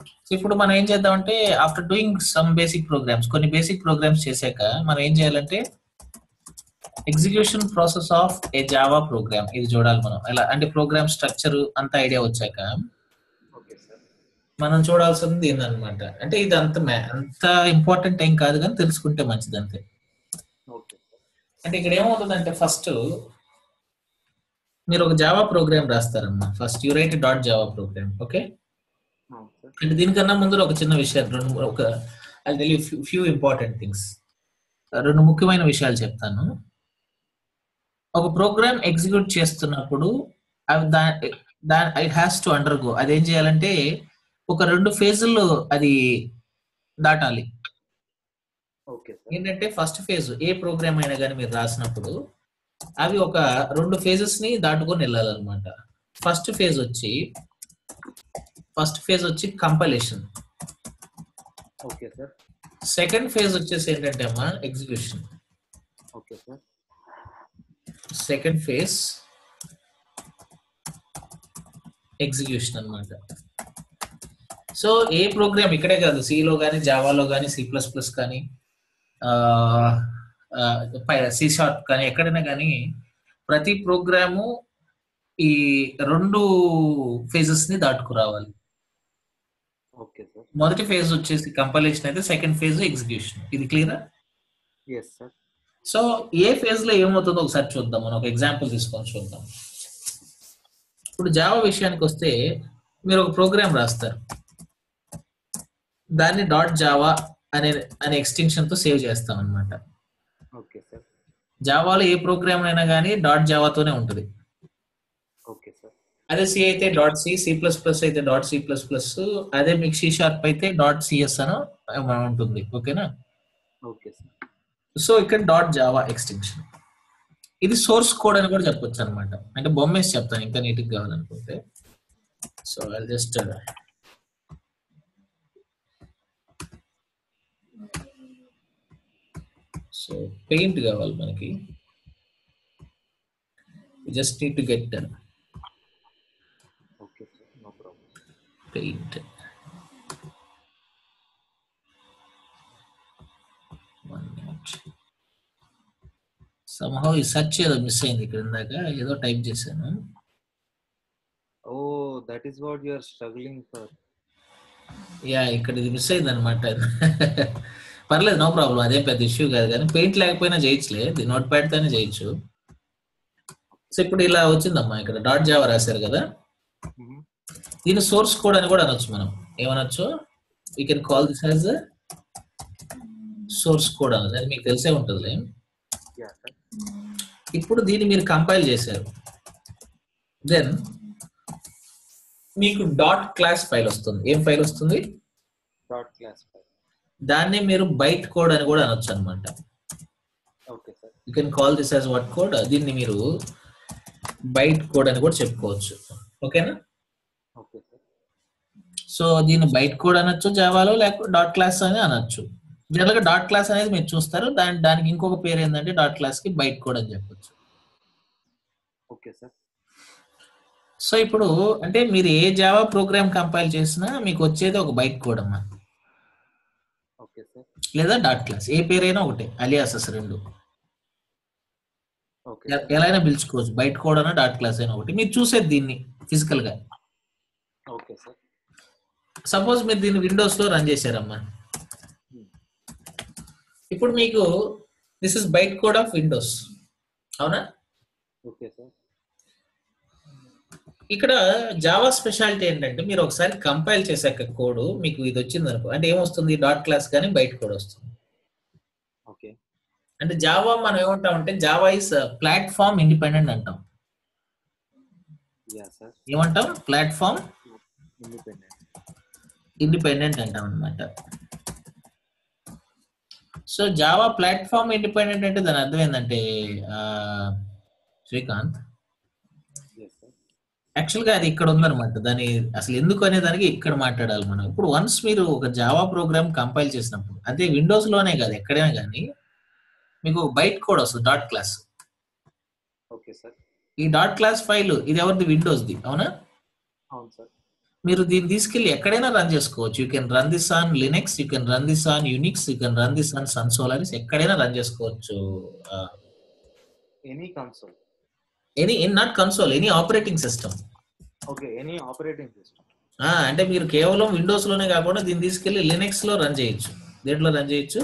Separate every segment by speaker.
Speaker 1: So ఇప్పుడు మనం ఏం చేద్దామంటే after doing some basic programs కొన్ని బేసిక్ ప్రోగ్రామ్స్ చేశాక మనం ఏం చేయాలంటే execution process of a Java program ఇది చూడాలి మనం ఎలా అంటే ప్రోగ్రామ్ స్ట్రక్చర్ అంత ఐడియా వచ్చాక
Speaker 2: ఓకే సార్
Speaker 1: మనం చూడాల్సింది ఏందనమాట అంటే ఇది అంత మ్యా- అంత ఇంపార్టెంట్ ఏం కాదు కానీ తెలుసుకుంటే మంచిది అంతే
Speaker 2: ఓకే సార్
Speaker 1: అంటే ఇక్కడ ఏమవుతుందంటే ఫస్ట్ మీరు ఒక జావా ప్రోగ్రామ్ రాస్తారమ్మా first you write dot Java program okay
Speaker 2: అవును సార్
Speaker 1: అంటే దీనికన్నా ముందు ఒక చిన్న విషయం రెండు మూడు- ఒక అది తెలియ ఫ్యూ ఇంపార్టెంట్ థింగ్స్ రెండు ముఖ్యమైన విషయాలు చెప్తాను ఒక ప్రోగ్రామ్ ఎగ్జిక్యూట్ చేస్తున్నప్పుడు అవి దా దా it has to undergo అదేం చేయాలంటే ఒక రెండు ఫేజుల్లో అది దాటాలి
Speaker 2: ఓకే సార్
Speaker 1: ఏంటంటే ఫస్ట్ ఫేజ్ ఏ ప్రోగ్రామ్ అయినా కానీ మీరు రాసినప్పుడు అవి ఒక రెండు ఫేజెస్ ని దాటుకొని వెళ్ళాలన్నమాట ఫస్ట్ ఫేజ్ వచ్చి ఫస్ట్ ఫేజ్ వచ్చి compilation
Speaker 2: okay sir
Speaker 1: second phase వచ్చేసి ఏంటంటే అమ్మా execution
Speaker 2: okay sir
Speaker 1: second phase execution అన్నమాట సో ఏ ప్రోగ్రామ్ ఇక్కడే కాదు సిలో కానీ జావాలో కానీ సి ప్లస్ ప్లస్ కానీ సి షార్ప్ కానీ ఎక్కడైనా కానీ ప్రతి ప్రోగ్రాము ఈ రెండు ఫేజెస్ ని దాటుకురావాలి
Speaker 2: ఓకే సార్
Speaker 1: మొదటి ఫేజ్ వచ్చేసి కంపలేషన్ అయితే సెకండ్ ఫేజ్ ఎగ్జిక్యూషన్ ఇది క్లియరా
Speaker 2: ఎస్ సార్
Speaker 1: సో ఏ ఫేజ్ లో ఏమవుతుందో ఒకసారి చూద్దాం మనం ఒక ఎగ్జాంపుల్ తీసుకొని చూద్దాం ఇప్పుడు జావా విషయానికి వస్తే మీరు ఒక ప్రోగ్రామ్ రాస్తారు దాన్ని డాట్ జావా అనే అనే ఎక్స్టెన్షన్ తో సేవ్ చేస్తాం అనమాట
Speaker 2: ఓకే సార్
Speaker 1: జావాలో ఏ ప్రోగ్రామ్ అయినా కానీ డాట్ జావాతోనే ఉంటుంది
Speaker 2: ఓకే సార్
Speaker 1: అదే సి అయితే dot C C plus plus అయితే డాట్ సి ప్లస్ ప్లస్ అదే మీకు సి షార్ప్ అయితే డాట్ సిఎస్ అని ఉంటుంది ఓకేనా
Speaker 2: ఓకే సార్
Speaker 1: సో ఇక్కడ డాట్ జావా ఎక్స్టెన్షన్ ఇది సోర్స్ కోడ్ అని కూడా చెప్పొచ్చు అనమాట అంటే బొమ్మేసి చెప్తాను ఇంకా నీట్గా కావాలనుకుంటే so I just so paint కావాలి మనకి just need to get
Speaker 2: okay sir no problem
Speaker 1: paint one minute somehow ఈ సర్చ్ ఏదో మిస్ అయింది ఇక్కడ ఇందాక ఏదో టైప్ చేశాను
Speaker 2: oh that is what you are struggling for
Speaker 1: yeah ఇక్కడ ఇది మిస్ అయింది అనమాట పర్లేదు నో ప్రాబ్లం అదే పెద్ద ఇష్యూ కాదు కానీ పెయింట్ లేకపోయినా చేయొచ్చులే ఇది నోట్ ప్యాడ్ తోనే చేయొచ్చు సో ఇప్పుడు ఇలా వచ్చిందమ్మా ఇక్కడ డాట్ జావా రాశారు కదా దీని సోర్స్ కోడ్ అని కూడా అనొచ్చు మనం ఏమనొచ్చు we can call this as source code అనొచ్చు అది మీకు తెలిసే ఉంటుందిలే
Speaker 2: యా సార్
Speaker 1: ఇప్పుడు దీన్ని మీరు కంపైల్ చేశారు దెన్ మీకు డాట్ క్లాస్ ఫైల్ వస్తుంది ఏం ఫైల్ వస్తుంది
Speaker 2: డాట్ క్లాస్ ఫైల్
Speaker 1: దాన్ని మీరు బైట్ కోడ్ అని కూడా అనొచ్చు అనమాట
Speaker 2: okay sir
Speaker 1: you can call this as what code దీన్ని మీరు బైట్ కోడ్ అని కూడా చెప్పుకోవచ్చు ఓకేనా
Speaker 2: ఓకే సార్
Speaker 1: సో దీన్ని బైట్ కోడ్ అనొచ్చు జావాలో లేకపోతే డాట్ క్లాస్ అని అనొచ్చు జనరల్గా డాట్ క్లాస్ అనేది మీరు చూస్తారు దాని దానికి ఇంకొక పేరు ఏంటంటే డాట్ క్లాస్ కి బైట్ కోడ్ అని చెప్పొచ్చు
Speaker 2: ఓకే సార్
Speaker 1: సో ఇప్పుడు అంటే మీరు ఏ జావా ప్రోగ్రామ్ కంపైల్ చేసినా మీకు వచ్చేది ఒక బైట్ కోడ్ అమ్మా
Speaker 2: ఓకే సార్
Speaker 1: లేదా డాట్ క్లాస్ ఏ పేరైనా ఒకటే అలియాసెస్ రెండు
Speaker 2: ఓకే
Speaker 1: ఎ- ఎలా అయినా పిలుచుకోవచ్చు బైట్ కోడ్ అయినా డాట్ క్లాస్ అయినా ఒకటి మీరు చూసేది దీన్ని ఫిజికల్ గా
Speaker 2: ఓకే సార్
Speaker 1: సపోజ్ మీరు దీన్ని విండోస్ లో రన్ చేశారమ్మా ఇప్పుడు మీకు this is byte code of Windows అవునా
Speaker 2: ఓకే సార్
Speaker 1: ఇక్కడ జావా స్పెషాలిటీ ఏంటంటే మీరు ఒకసారి కంపైల్ చేశాక కోడ్ మీకు ఇది వచ్చింది అనుకో అంటే ఏమొస్తుంది డాట్ క్లాస్ కానీ బైట్ కోడ్ వస్తుంది
Speaker 2: ఓకే
Speaker 1: అంటే జావా మనం ఏమంటాం అంటే జావా ఇస్ ప్లాట్ఫామ్ ఇండిపెండెంట్ అంటాం
Speaker 2: యా సార్
Speaker 1: ఏమంటాం ప్లాట్ఫామ్
Speaker 2: ఇండిపెండెంట్
Speaker 1: ఇండిపెండెంట్ అంటాం అనమాట సో జావా ప్లాట్ఫామ్ ఇండిపెండెంట్ అంటే దాని అర్థం ఏంటంటే ఆ, శ్రీకాంత్
Speaker 2: ఎస్ సార్
Speaker 1: యాక్చువల్గా అది ఇక్కడ ఉందన్నమాట దాని అసలు ఎందుకు అనే దానికి ఇక్కడ మాట్లాడాలి మనం ఇప్పుడు వన్స్ మీరు ఒక జావా ప్రోగ్రామ్ కంపైల్ చేసినప్పుడు అదే విండోస్ లోనే కాదు ఎక్కడైనా కానీ మీకు బైట్ కోడ్ వస్తుంది డాట్ క్లాస్
Speaker 2: ఓకే సార్
Speaker 1: ఈ డాట్ క్లాస్ ఫైల్ ఇది ఎవరిది విండోస్ది అవునా
Speaker 2: అవును సార్
Speaker 1: మీరు దీన్ని తీసుకెళ్ళి ఎక్కడైనా రన్ చేసుకోవచ్చు you can run this on Linux you can run this on Unix you can run this on Sun Solaris ఎక్కడైనా రన్ చేసుకోవచ్చు
Speaker 2: any console
Speaker 1: any in not console any operating system
Speaker 2: okay any operating system
Speaker 1: అంటే మీరు కేవలం Windows లోనే కాకుండా దీన్ని తీసుకెళ్లి Linux లో రన్ చేయొచ్చు దేంట్లో రన్ చేయొచ్చు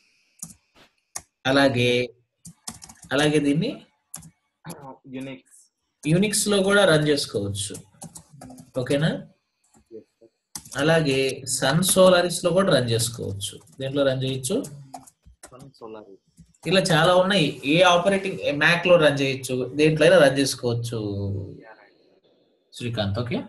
Speaker 1: అలాగే అలాగే దీన్ని
Speaker 2: యునిక్స్
Speaker 1: యూనిక్స్ లో కూడా రన్ చేసుకోవచ్చు ఓకేనా అలాగే సన్ సోలారిస్ లో కూడా రన్ చేసుకోవచ్చు దేంట్లో రన్ చేయొచ్చు
Speaker 2: సోలార్
Speaker 1: ఇలా చాలా ఉన్నాయి ఏ ఆపరేటింగ్ మ్యాక్ లో రన్ చేయొచ్చు దేంట్లో అయినా రన్ చేసుకోవచ్చు శ్రీకాంత్ ఓకే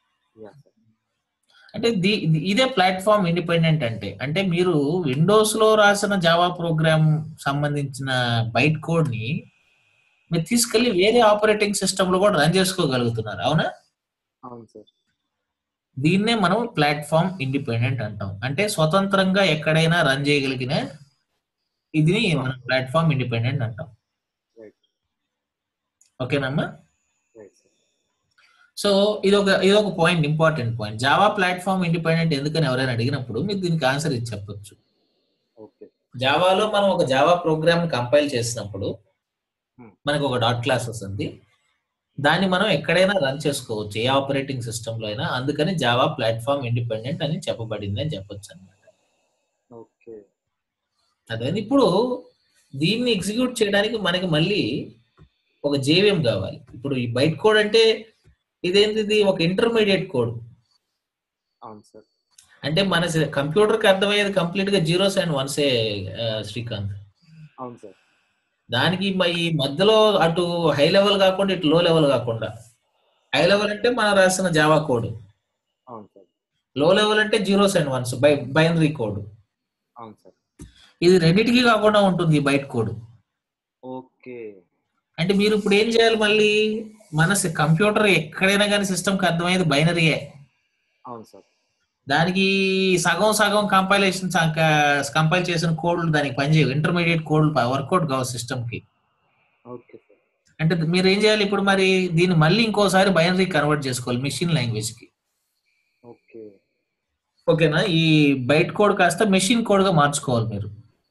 Speaker 1: అంటే ది- ఇది- ఇదే ప్లాట్ఫామ్ ఇండిపెండెంట్ అంటే అంటే మీరు విండోస్ లో రాసిన జావా ప్రోగ్రామ్ సంబంధించిన బైట్ కోడ్ ని మీరు తీసుకెళ్లి వేరే ఆపరేటింగ్ సిస్టమ్ లో కూడా రన్ చేసుకోగలుగుతున్నారు అవునా
Speaker 2: అవును సార్
Speaker 1: దీన్నే మనం ప్లాట్ఫామ్ ఇండిపెండెంట్ అంటాం అంటే స్వతంత్రంగా ఎక్కడైనా రన్ చేయగలిగిన ఇది మనం ప్లాట్ఫామ్ ఇండిపెండెంట్ అంటాం
Speaker 2: రైట్
Speaker 1: ఓకేనమ్మా
Speaker 2: రైట్ సార్
Speaker 1: సో ఇది ఒక ఇది ఒక point important point Java platform independent ఎందుకని ఎవరైనా అడిగినప్పుడు మీరు దీనికి ఆన్సర్ ఇచ్చి చెప్పొచ్చు
Speaker 2: ఓకే
Speaker 1: జావాలో మనం ఒక జావా ప్రోగ్రామ్ కంపైల్ చేసినప్పుడు
Speaker 2: Hmm.
Speaker 1: మనకు ఒక డాట్ క్లాస్ వస్తుంది దాన్ని మనం ఎక్కడైనా రన్ చేసుకోవచ్చు ఏ ఆపరేటింగ్ సిస్టమ్ లో అయినా అందుకని జావా ప్లాట్ఫామ్ ఇండిపెండెంట్ అని చెప్పబడింది అని చెప్పొచ్చు అనమాట
Speaker 2: ఓకే
Speaker 1: అదే ఇప్పుడు దీన్ని ఎగ్జిక్యూట్ చేయడానికి మనకి మళ్ళీ ఒక జేవిఎం కావాలి ఇప్పుడు ఈ బైట్ కోడ్ అంటే ఇదేంటి ఇది ఒక ఇంటర్మీడియట్ కోడ్
Speaker 2: అవును సార్
Speaker 1: అంటే మన కంప్యూటర్ కి అర్థమయ్యేది కంప్లీట్ గా జీరోస్ అండ్ వన్సే శ్రీకాంత్
Speaker 2: అవును సార్
Speaker 1: దానికి మ- ఈ మధ్యలో అటు హై లెవెల్ కాకుండా ఇటు లో లెవెల్ కాకుండా హై లెవెల్ అంటే మనం రాసిన జావా కోడ్
Speaker 2: అవును సార్
Speaker 1: లో లెవెల్ అంటే zeros and ones by binary code
Speaker 2: అవును సార్
Speaker 1: ఇది రెండింటికి కాకుండా ఉంటుంది ఈ బైట్ కోడ్
Speaker 2: ఓకే
Speaker 1: అంటే మీరు ఇప్పుడు ఏం చేయాలి మళ్ళీ మన కంప్యూటర్ ఎక్కడైనా కానీ సిస్టమ్కి అర్థమయ్యేది బైనరీయే
Speaker 2: అవును సార్
Speaker 1: దానికి సగం సగం కంపైలేషన్ కంపైల్ చేసిన కోడ్లు దానికి పనిచేయవు ఇంటర్మీడియట్ కోడ్లు వర్కౌట్ కావు సిస్టమ్ కి
Speaker 2: ఓకే సార్
Speaker 1: అంటే మీరు ఏం చేయాలి ఇప్పుడు మరి దీన్ని మళ్ళీ ఇంకోసారి బైనరీ కన్వర్ట్ చేసుకోవాలి మిషన్ లాంగ్వేజ్ కి
Speaker 2: ఓకే
Speaker 1: ఓకేనా ఈ బైట్ కోడ్ కాస్త మెషిన్ కోడ్ గా మార్చుకోవాలి మీరు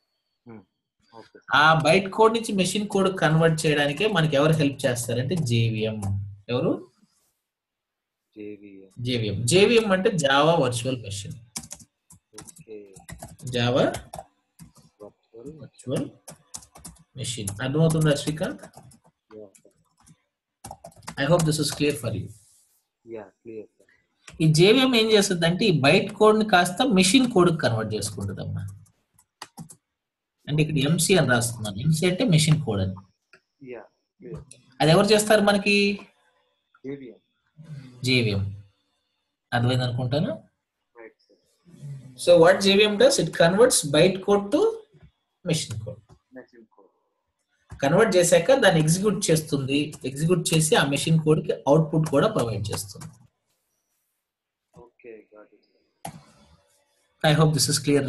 Speaker 2: ఓకే
Speaker 1: ఆ బైట్ కోడ్ నుంచి మెషిన్ కోడ్ కన్వర్ట్ చేయడానికే మనకి ఎవరు హెల్ప్ చేస్తారంటే జేవిఎం ఎవరు
Speaker 2: జేవిఎం
Speaker 1: జేవిఎం జేవిఎం అంటే Java virtual machine
Speaker 2: okay
Speaker 1: Java
Speaker 2: virtual
Speaker 1: virtual machine అర్థమవుతుందా Srikanth I hope this is clear for you
Speaker 2: yeah clear sir
Speaker 1: ఈ జేవిఎం ఏం చేస్తుంది అంటే ఈ బైట్ కోడ్ ని కాస్త మెషిన్ కోడ్ కన్వర్ట్ చేసుకుంటుంది అమ్మా అంటే ఇక్కడ ఎంసీ అని రాస్తున్నాను ఎంసీ అంటే మెషిన్ కోడ్ అని
Speaker 2: యా క్లియర్
Speaker 1: అది ఎవరు చేస్తారు మనకి
Speaker 2: జేవిఎం
Speaker 1: జేవిఎం అర్థమైంది అనుకుంటాను
Speaker 2: right sir
Speaker 1: so what JVM does it converts byte code to machine code
Speaker 2: machine code
Speaker 1: convert చేశాక దాన్ని ఎగ్జిక్యూట్ చేస్తుంది ఎగ్జిక్యూట్ చేసి ఆ మెషిన్ కోడ్ కి అవుట్పుట్ కూడా ప్రొవైడ్ చేస్తుంది
Speaker 2: okay got it
Speaker 1: I hope this is clear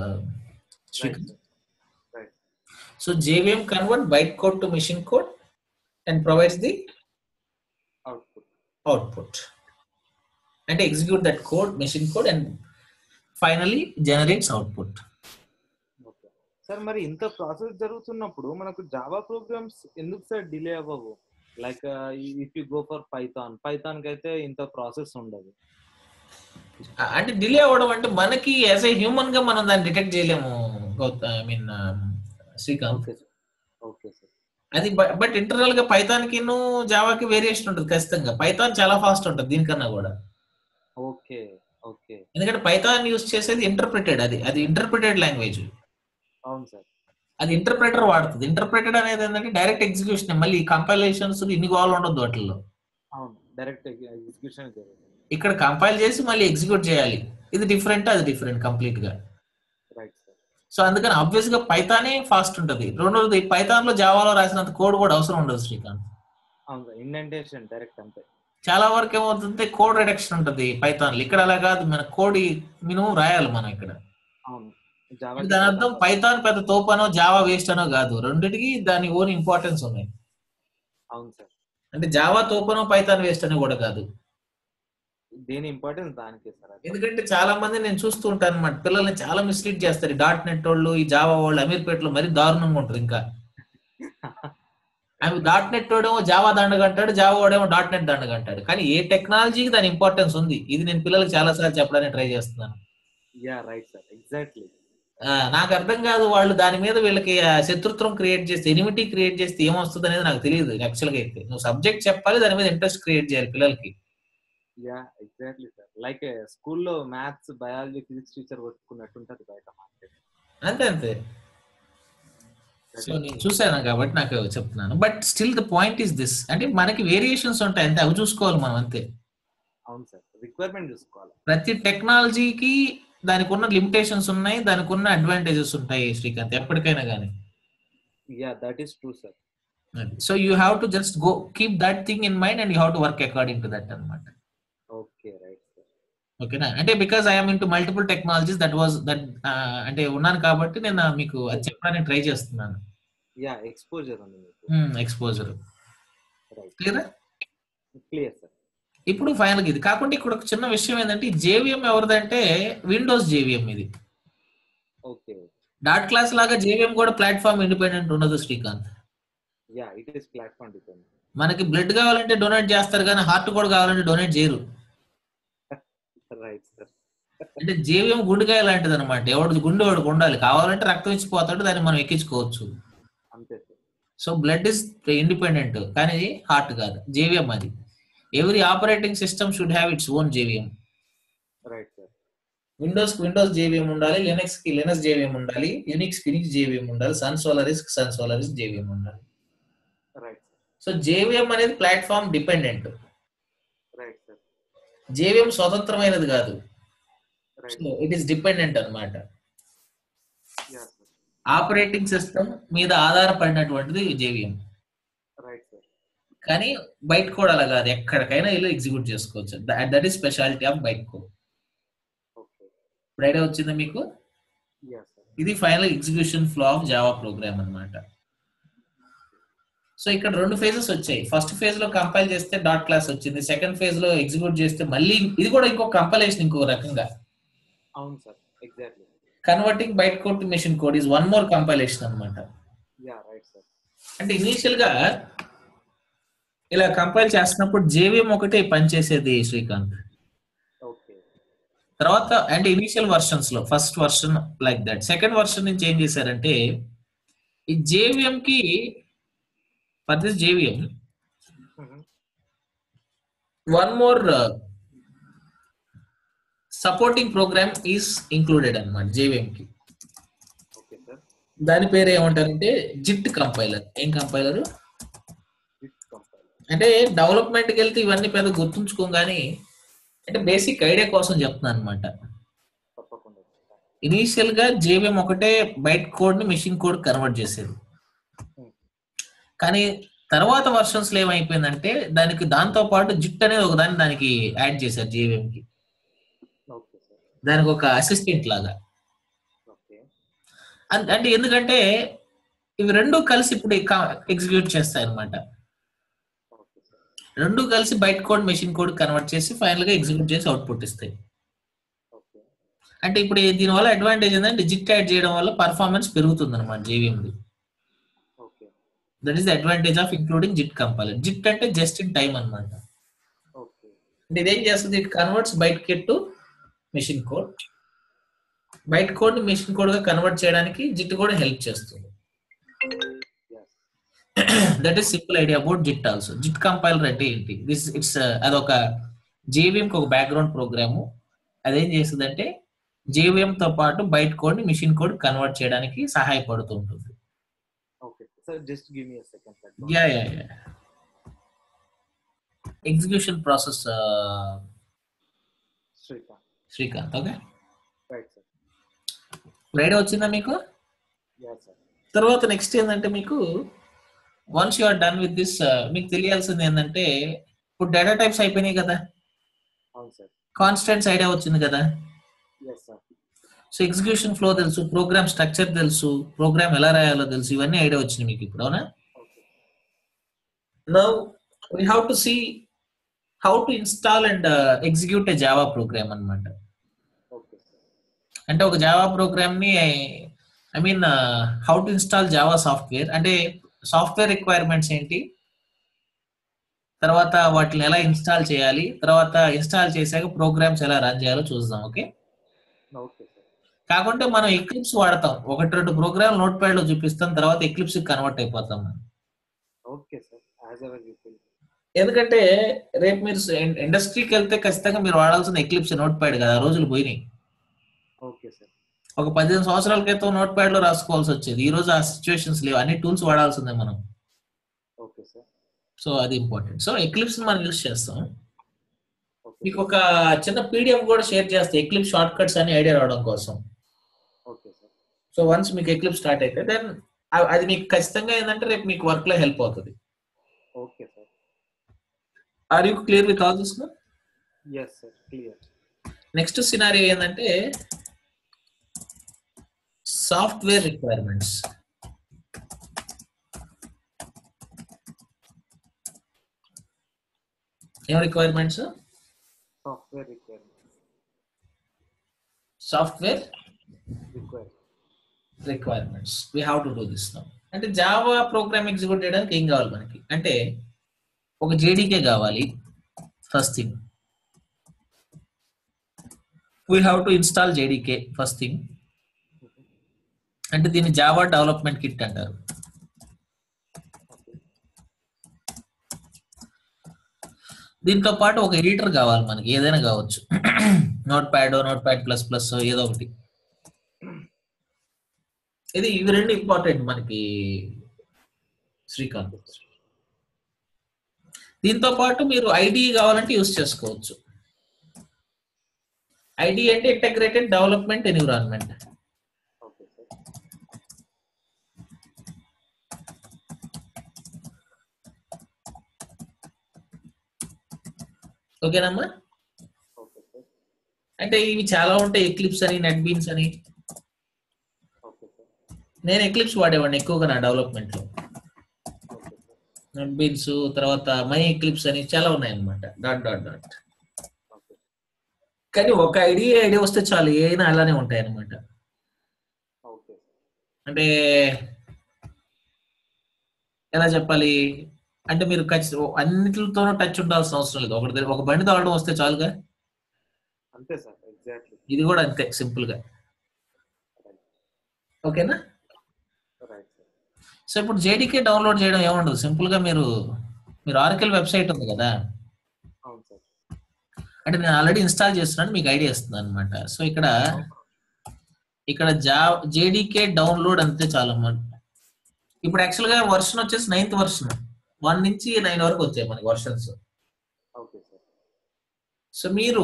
Speaker 2: right right
Speaker 1: so JVM convert byte code to machine code and provides the
Speaker 2: output
Speaker 1: output and execute that code machine code and finally generates output
Speaker 2: okay sir మరి ఇంత process జరుగుతున్నప్పుడు మనకు Java programs ఎందుకు sir delay అవ్వవు like if you go for Python Python కి అయితే ఇంత process ఉండదు
Speaker 1: ఆ- అంటే డిలే అవ్వడం అంటే మనకి యాజ్ ఏ హ్యూమన్ గా మనం దాన్ని డిటెక్ట్ చేయలేము I mean Srikanth
Speaker 2: okay sir okay sir
Speaker 1: అది బట్ ఇంటర్నల్ గా పైథాన్ కి జావాకి వేరియేషన్ ఉంటుంది ఖచ్చితంగా పైథాన్ చాలా ఫాస్ట్ ఉంటుంది దీనికన్నా కూడా
Speaker 2: ఓకే ఓకే
Speaker 1: ఎందుకంటే పైథాన్ యూస్ చేసేది ఇంటర్ప్రిటెడ్ అది అది ఇంటర్ప్రిటెడ్ లాంగ్వేజ్
Speaker 2: అవును సార్
Speaker 1: అది ఇంటర్ప్రిటర్ వాడుతుంది ఇంటర్ప్రిటెడ్ అనేది ఏంటంటే డైరెక్ట్ ఎగ్జిక్యూషన్ మళ్ళీ కంపైలేషన్స్ ఇన్ని గోల్ ఉండదు వాటిల్లో
Speaker 2: అవును డైరెక్ట్ ఎగ్జిక్యూషన్ జరుగుతుంది
Speaker 1: ఇక్కడ కంపైల్ చేసి మళ్ళీ ఎగ్జిక్యూట్ చేయాలి ఇది డిఫరెంట్ అది డిఫరెంట్ కంప్లీట్ గా
Speaker 2: రైట్ సార్
Speaker 1: సో అందుకని ఆబ్వియస్ గా పైథానే ఫాస్ట్ ఉంటుంది రెండోది పైథాన్ లో జావాలో రాసినంత కోడ్ కూడా అవసరం ఉండదు శ్రీకాంత్
Speaker 2: అవును సార్ ఇండెంటేషన్ డైరెక్ట్ అంతే
Speaker 1: చాలా వరకు ఏమవుతుంది కోడ్ రిడక్షన్ ఉంటుంది పైథాన్ ఇక్కడ అలా కాదు మన కోడ్ మినిమం రాయాలి మనం ఇక్కడ
Speaker 2: అవును జావా
Speaker 1: అంటే దాని అర్థం పైథాన్ పెద్ద తోపనో జావా వేస్ట్ అనో కాదు రెండిటికి దాని ఓన్ ఇంపార్టెన్స్ ఉన్నాయి
Speaker 2: అవును సార్
Speaker 1: అంటే జావా తోపనో పైథాన్ వేస్ట్ అని కూడా కాదు
Speaker 2: దేని ఇంపార్టెన్స్ దానికే సార్ అది.
Speaker 1: ఎందుకంటే చాలా మంది నేను చూస్తూ ఉంటాను అనమాట పిల్లల్ని చాలా మిస్లీడ్ చేస్తారు డాట్ నెట్ వాళ్ళు ఈ జావా వాళ్ళు అమీర్పేటలో మరీ దారుణంగా ఉంటారు ఇంకా అవి డాట్ నెట్ వాడేమో జావా దండగ అంటాడు జావా వాడేమో డాట్ నెట్ దండగ అంటాడు కానీ ఏ టెక్నాలజీకి దాని ఇంపార్టెన్స్ ఉంది ఇది నేను పిల్లలకి చాలా సార్లు చెప్పడానికి ట్రై చేస్తున్నాను
Speaker 2: యా రైట్ సార్ ఎగ్జాక్ట్లీ
Speaker 1: ఆ, నాకు అర్థం కాదు వాళ్ళు దాని మీద వీళ్ళకి ఆ శత్రుత్వం క్రియేట్ చేస్తే ఎనిమిటీ క్రియేట్ చేస్తే ఏమొస్తుంది అనేది నాకు తెలియదు యాక్చువల్ గా అయితే నువ్వు సబ్జెక్ట్ చెప్పాలి దాని మీద ఇంట్రెస్ట్ క్రియేట్ చేయాలి పిల్లలకి
Speaker 2: యా ఎగ్జాక్ట్లీ సార్ లైక్ స్కూల్లో మ్యాథ్స్ బయాలజీ ఫిజిక్స్ టీచర్ కొట్టుకున్నట్టు ఉంటుంది బయట మార్కెట్
Speaker 1: అంతే అంతే సో నేను చూసాను కాబట్టి నాకు చెప్తున్నాను but still the point is this అంటే మనకి వేరియేషన్స్ ఉంటాయి అంతే అవి చూసుకోవాలి మనం అంతే
Speaker 2: అవును సార్ రిక్వైర్మెంట్ చూసుకోవాలి
Speaker 1: ప్రతి టెక్నాలజీకి దానికి ఉన్న లిమిటేషన్స్ ఉన్నాయి దానికి ఉన్న అడ్వాంటేజెస్ ఉంటాయి శ్రీకాంత్ ఎప్పటికైనా కానీ
Speaker 2: yeah that is true sir
Speaker 1: so you have to just go keep that thing in mind and you have to work according to that అనమాట
Speaker 2: ఓకే రైట్ సార్
Speaker 1: ఓకేనా అంటే because I'm into multiple technologies that was that అంటే ఉన్నాను కాబట్టి నేను మీకు అది చెప్పడానికి ట్రై చేస్తున్నాను
Speaker 2: యా ఎక్స్పోజర్ ఉంది మీకు
Speaker 1: exposure
Speaker 2: right
Speaker 1: clear
Speaker 2: clear sir
Speaker 1: ఇప్పుడు ఫైనల్ ఇది కాకుండా ఇక్కడ ఒక చిన్న విషయం ఏంటంటే జేవిఎం ఎవరిదంటే విండోస్ జేవిఎం ఇది
Speaker 2: ఓకే
Speaker 1: డాట్ క్లాస్ లాగా జేవిఎం కూడా ప్లాట్ఫామ్ ఇండిపెండెంట్ ఉండదు Srikanth
Speaker 2: yeah it is platform depend
Speaker 1: మనకి బ్లడ్ కావాలంటే డొనేట్ చేస్తారు కానీ హార్ట్ కూడా కావాలంటే డొనేట్ చేయరు
Speaker 2: రైట్ సార్
Speaker 1: అంటే జేవిఎం గుండెకాయ లాంటిది అనమాట ఎవడు గుండె వాడికి ఉండాలి కావాలంటే రక్తం ఇచ్చిపోతాడు దాన్ని మనం ఎక్కించుకోవచ్చు
Speaker 2: అంతే sir
Speaker 1: so blood is independent కానీ హార్ట్ కాదు జేవిఎం అది every operating system should have its own JVM
Speaker 2: right sir
Speaker 1: Windows కి విండోస్ జేవిఎం ఉండాలి లినక్స్ కి లినక్స్ జేవిఎం ఉండాలి యూనిక్స్ కి యూనిక్స్ జేవిఎం ఉండాలి సన్ సోలరిస్ కి సన్ సోలరిస్ జేవిఎం ఉండాలి
Speaker 2: రైట్
Speaker 1: సో జేవిఎం అనేది platform dependent
Speaker 2: right sir
Speaker 1: JVM స్వతంత్రమైనది కాదు
Speaker 2: రైట్
Speaker 1: ఇట్ ఈస్ డిపెండెంట్ అన్నమాట
Speaker 2: యా సార్
Speaker 1: ఆపరేటింగ్ సిస్టమ్ మీద ఆధారపడినటువంటిది జేవిఎం
Speaker 2: రైట్ సార్
Speaker 1: కానీ బైట్ కోడ్ అలా కాదు ఎక్కడికైనా వెళ్ళి ఎగ్జిక్యూట్ చేసుకోవచ్చు that is speciality of byte code
Speaker 2: okay
Speaker 1: ఇప్పుడు ఐడియా వచ్చిందా మీకు
Speaker 2: యా సార్
Speaker 1: ఇది final execution flow of Java program అన్నమాట సో ఇక్కడ రెండు ఫేజెస్ వచ్చాయి ఫస్ట్ ఫేజ్ లో కంపైల్ చేస్తే డాట్ క్లాస్ వచ్చింది సెకండ్ ఫేజ్ లో ఎగ్జిక్యూట్ చేస్తే మళ్ళీ ఇది కూడా ఇంకో కంపైలేషన్ ఇంకో రకంగా
Speaker 2: అవును sir exactly
Speaker 1: converting byte code to machine code is one more compilation అన్నమాట
Speaker 2: యా రైట్ సార్
Speaker 1: అంటే ఇనీషియల్ గా ఇలా కంపైల్ చేస్తున్నప్పుడు జేవిఎం ఒకటే పనిచేసేది శ్రీకాంత్
Speaker 2: ఓకే
Speaker 1: తర్వాత అంటే ఇనీషియల్ వర్షన్స్ లో first version like that second version నుంచి ఏం చేశారంటే ఈ జేవిఎం కి for this JVM one more supporting program is included అనమాట జేవిఎం కి
Speaker 2: ఓకే సార్
Speaker 1: దాని పేరు ఏమంటారంటే జిట్ కంపైలర్ ఏం కంపైలర్
Speaker 2: ఇట్స్ కంపైల్
Speaker 1: అంటే డెవలప్మెంట్ కి వెళ్తే ఇవన్నీ పెద్ద గుర్తుంచుకోం కానీ అంటే బేసిక్ ఐడియా కోసం చెప్తున్నాను అనమాట
Speaker 2: తప్పకుండా
Speaker 1: ఇనీషియల్ గా జేవిఎం ఒకటే బైట్ కోడ్ ని మెషిన్ కోడ్ కన్వర్ట్ చేసేది కానీ తర్వాత వర్షన్స్ లో ఏమైపోయిందంటే దానికి దాంతో పాటు జిట్ అనేది ఒక దాన్ని దానికి యాడ్ చేశారు జేవిఎం కి
Speaker 2: ఓకే సార్
Speaker 1: దానికి ఒక అసిస్టెంట్ లాగా
Speaker 2: ఓకే
Speaker 1: అన్- అంటే ఎందుకంటే ఇవి రెండు కలిసి ఇప్పుడు ఎగ్జిక్యూట్ చేస్తాయి అనమాట
Speaker 2: ఓకే సార్
Speaker 1: రెండు కలిసి byte code machine code convert చేసి ఫైనల్ గా ఎగ్జిక్యూట్ చేసి అవుట్పుట్ ఇస్తాయి
Speaker 2: ఓకే
Speaker 1: అంటే ఇప్పుడు దీనివల్ల అడ్వాంటేజ్ ఏంటంటే జిట్ యాడ్ చేయడం వల్ల పర్ఫార్మెన్స్ పెరుగుతుంది అనమాట జేవిఎంది
Speaker 2: okay
Speaker 1: that is advantage of including JIT compiler JIT అంటే జస్ట్ ఇన్ టైం అనమాట
Speaker 2: ఓకే
Speaker 1: అంటే ఇదేం చేస్తుంది it converts byte kit to machine code byte code ని మెషిన్ కోడ్ గా కన్వర్ట్ చేయడానికి జిట్ కూడా హెల్ప్ చేస్తుంది
Speaker 2: yes
Speaker 1: that is simple idea about JIT also JIT compiler అంటే ఏంటి దిస్ ఇట్స్ అదొక జేవిఎం ఒక బ్యాక్గ్రౌండ్ ప్రోగ్రాము అదేం చేస్తుంది అంటే జేవిఎం తో పాటు బైట్ కోడ్ ని మిషన్ కోడ్ కన్వర్ట్ చేయడానికి సహాయపడుతూ ఉంటుంది
Speaker 2: okay sir just give me a second sir
Speaker 1: yeah yeah yeah execution process
Speaker 2: Srikanth
Speaker 1: Srikanth okay
Speaker 2: right sir
Speaker 1: idea వచ్చిందా మీకు
Speaker 2: యా సార్
Speaker 1: తర్వాత నెక్స్ట్ ఏంటంటే మీకు once you are done with this మీకు తెలియాల్సింది ఏంటంటే ఇప్పుడు డేటా టైప్స్ అయిపోయినాయి కదా
Speaker 2: అవును సార్
Speaker 1: కాన్స్టెంట్స్ ఐడియా వచ్చింది కదా
Speaker 2: yes sir
Speaker 1: so execution flow తెలుసు ప్రోగ్రామ్ స్ట్రక్చర్ తెలుసు ప్రోగ్రామ్ ఎలా రాయాలో తెలుసు ఇవన్నీ ఐడియా వచ్చినాయి మీకు ఇప్పుడు అవునా
Speaker 2: okay
Speaker 1: now we have to see how to install and execute a Java program అన్నమాట
Speaker 2: ఓకే సార్
Speaker 1: అంటే ఒక జావా ప్రోగ్రామ్ ని I mean how to install Java software అంటే సాఫ్ట్వేర్ రిక్వైర్మెంట్స్ ఏంటి తర్వాత వాటిని ఎలా ఇన్స్టాల్ చేయాలి తర్వాత ఇన్స్టాల్ చేశాక ప్రోగ్రామ్స్ ఎలా రన్ చేయాలో చూద్దాం ఓకే
Speaker 2: ఓకే సార్
Speaker 1: కాకుంటే మనం ఎక్లిప్స్ వాడతాం ఒకటి రెండు ప్రోగ్రామ్ నోట్ ప్యాడ్ లో చూపిస్తాం తర్వాత ఎక్లిప్స్ కన్వర్ట్ అయిపోతాం మనం
Speaker 2: okay sir as ever you feel
Speaker 1: ఎందుకంటే రేపు మీరు ఇండస్ట్రీకి వెళ్తే ఖచ్చితంగా మీరు వాడాల్సిన ఎక్లిప్స్ నోట్ ప్యాడ్ కదా ఆ రోజులు పోయినాయి
Speaker 2: ఓకే సార్
Speaker 1: ఒక పదిహేను సంవత్సరాల క్రితం నోట్ ప్యాడ్ లో రాసుకోవాల్సి వచ్చేది ఈ రోజు ఆ సిచ్యువేషన్స్ లేవు అన్ని టూల్స్ వాడాల్సిందే మనం
Speaker 2: ఓకే సార్
Speaker 1: సో అది ఇంపార్టెంట్ సో ఎక్లిప్స్ మనం యూస్ చేస్తాం
Speaker 2: ఓకే
Speaker 1: మీకు ఒక చిన్న పీడిఎఫ్ కూడా షేర్ చేస్తాం ఎక్లిప్స్ షార్ట్ కట్స్ అని ఐడియా రావడం కోసం
Speaker 2: ఓకే సార్
Speaker 1: సో వన్స్ మీకు ఎక్లిప్స్ స్టార్ట్ అయితే దెన్ అది మీకు ఖచ్చితంగా ఏంటంటే రేపు మీకు వర్క్ లో హెల్ప్ అవుతుంది
Speaker 2: okay sir
Speaker 1: are you clear with all this
Speaker 2: yes sir clear
Speaker 1: next scenario ఏంటంటే సాఫ్ట్వేర్ రిక్వైర్మెంట్స్ ఏం requirements
Speaker 2: software requirement
Speaker 1: software
Speaker 2: require
Speaker 1: requirements we have to do this now అంటే జావా ప్రోగ్రామ్ ఎగ్జిక్యూట్ చేయడానికి ఏం కావాలి మనకి అంటే ఒక జేడీకే కావాలి first thing we have to install JDK first thing అంటే దీన్ని జావా డెవలప్మెంట్ కిట్ అంటారు
Speaker 2: ఓకే
Speaker 1: దీంతో పాటు ఒక ఎడిటర్ కావాలి మనకి ఏదైనా కావచ్చు note pad Notepad plus plus ఏదో ఒకటి ఇది ఇవి రెండు ఇంపార్టెంట్ మనకి శ్రీకాంత్ దీంతో పాటు మీరు ఐడి కావాలంటే యూస్ చేసుకోవచ్చు ఐడి అంటే integrated development environment
Speaker 2: okay sir
Speaker 1: ఓకేనమ్మా
Speaker 2: ఓకే సార్
Speaker 1: అంటే ఇవి చాలా ఉంటాయి ఎక్లిప్స్ అని నెట్ బీన్స్ అని
Speaker 2: ఓకే సార్
Speaker 1: నేను ఎక్లిప్స్ వాడేవాడిని ఎక్కువగా నా డెవలప్మెంట్ లో
Speaker 2: ఓకే సార్
Speaker 1: నెట్ బీన్స్ తర్వాత మై ఎక్లిప్స్ అని చాలా ఉన్నాయి అనమాట డాట్ డాట్ డాట్
Speaker 2: ఓకే
Speaker 1: కానీ ఒక ఐడియా ఐడియా వస్తే చాలు ఏ అయినా అలానే ఉంటాయి అనమాట
Speaker 2: ఓకే
Speaker 1: అంటే ఎలా చెప్పాలి అంటే మీరు ఖచ్చితంగా అన్నిటితోనూ టచ్ ఉండాల్సిన అవసరం లేదు ఒకటి ఒక బండి తోడడం వస్తే చాలుగా
Speaker 2: అంతే సార్ ఎగ్జాక్ట్లీ
Speaker 1: ఇది కూడా అంతే సింపుల్ గా ఓకేనా
Speaker 2: రైట్ సార్
Speaker 1: సో ఇప్పుడు జేడీకే డౌన్లోడ్ చేయడం ఏముండదు సింపుల్ గా మీరు మీరు ఆర్కెల్ వెబ్సైట్ ఉంది కదా
Speaker 2: అవును సార్
Speaker 1: అంటే నేను ఆల్రెడీ ఇన్స్టాల్ చేస్తున్నాను మీకు ఐడియా ఇస్తుంది అనమాట సో ఇక్కడ ఇక్కడ జా జేడీకే డౌన్లోడ్ అంతే చాలు అన్నమాట ఇప్పుడు యాక్చువల్ గా వర్షన్ వచ్చేసి నైన్త్ వర్షన్ వన్ నుంచి నైన్ వరకు వచ్చాయి మనకి వర్షన్స్
Speaker 2: ఓకే సార్
Speaker 1: సో మీరు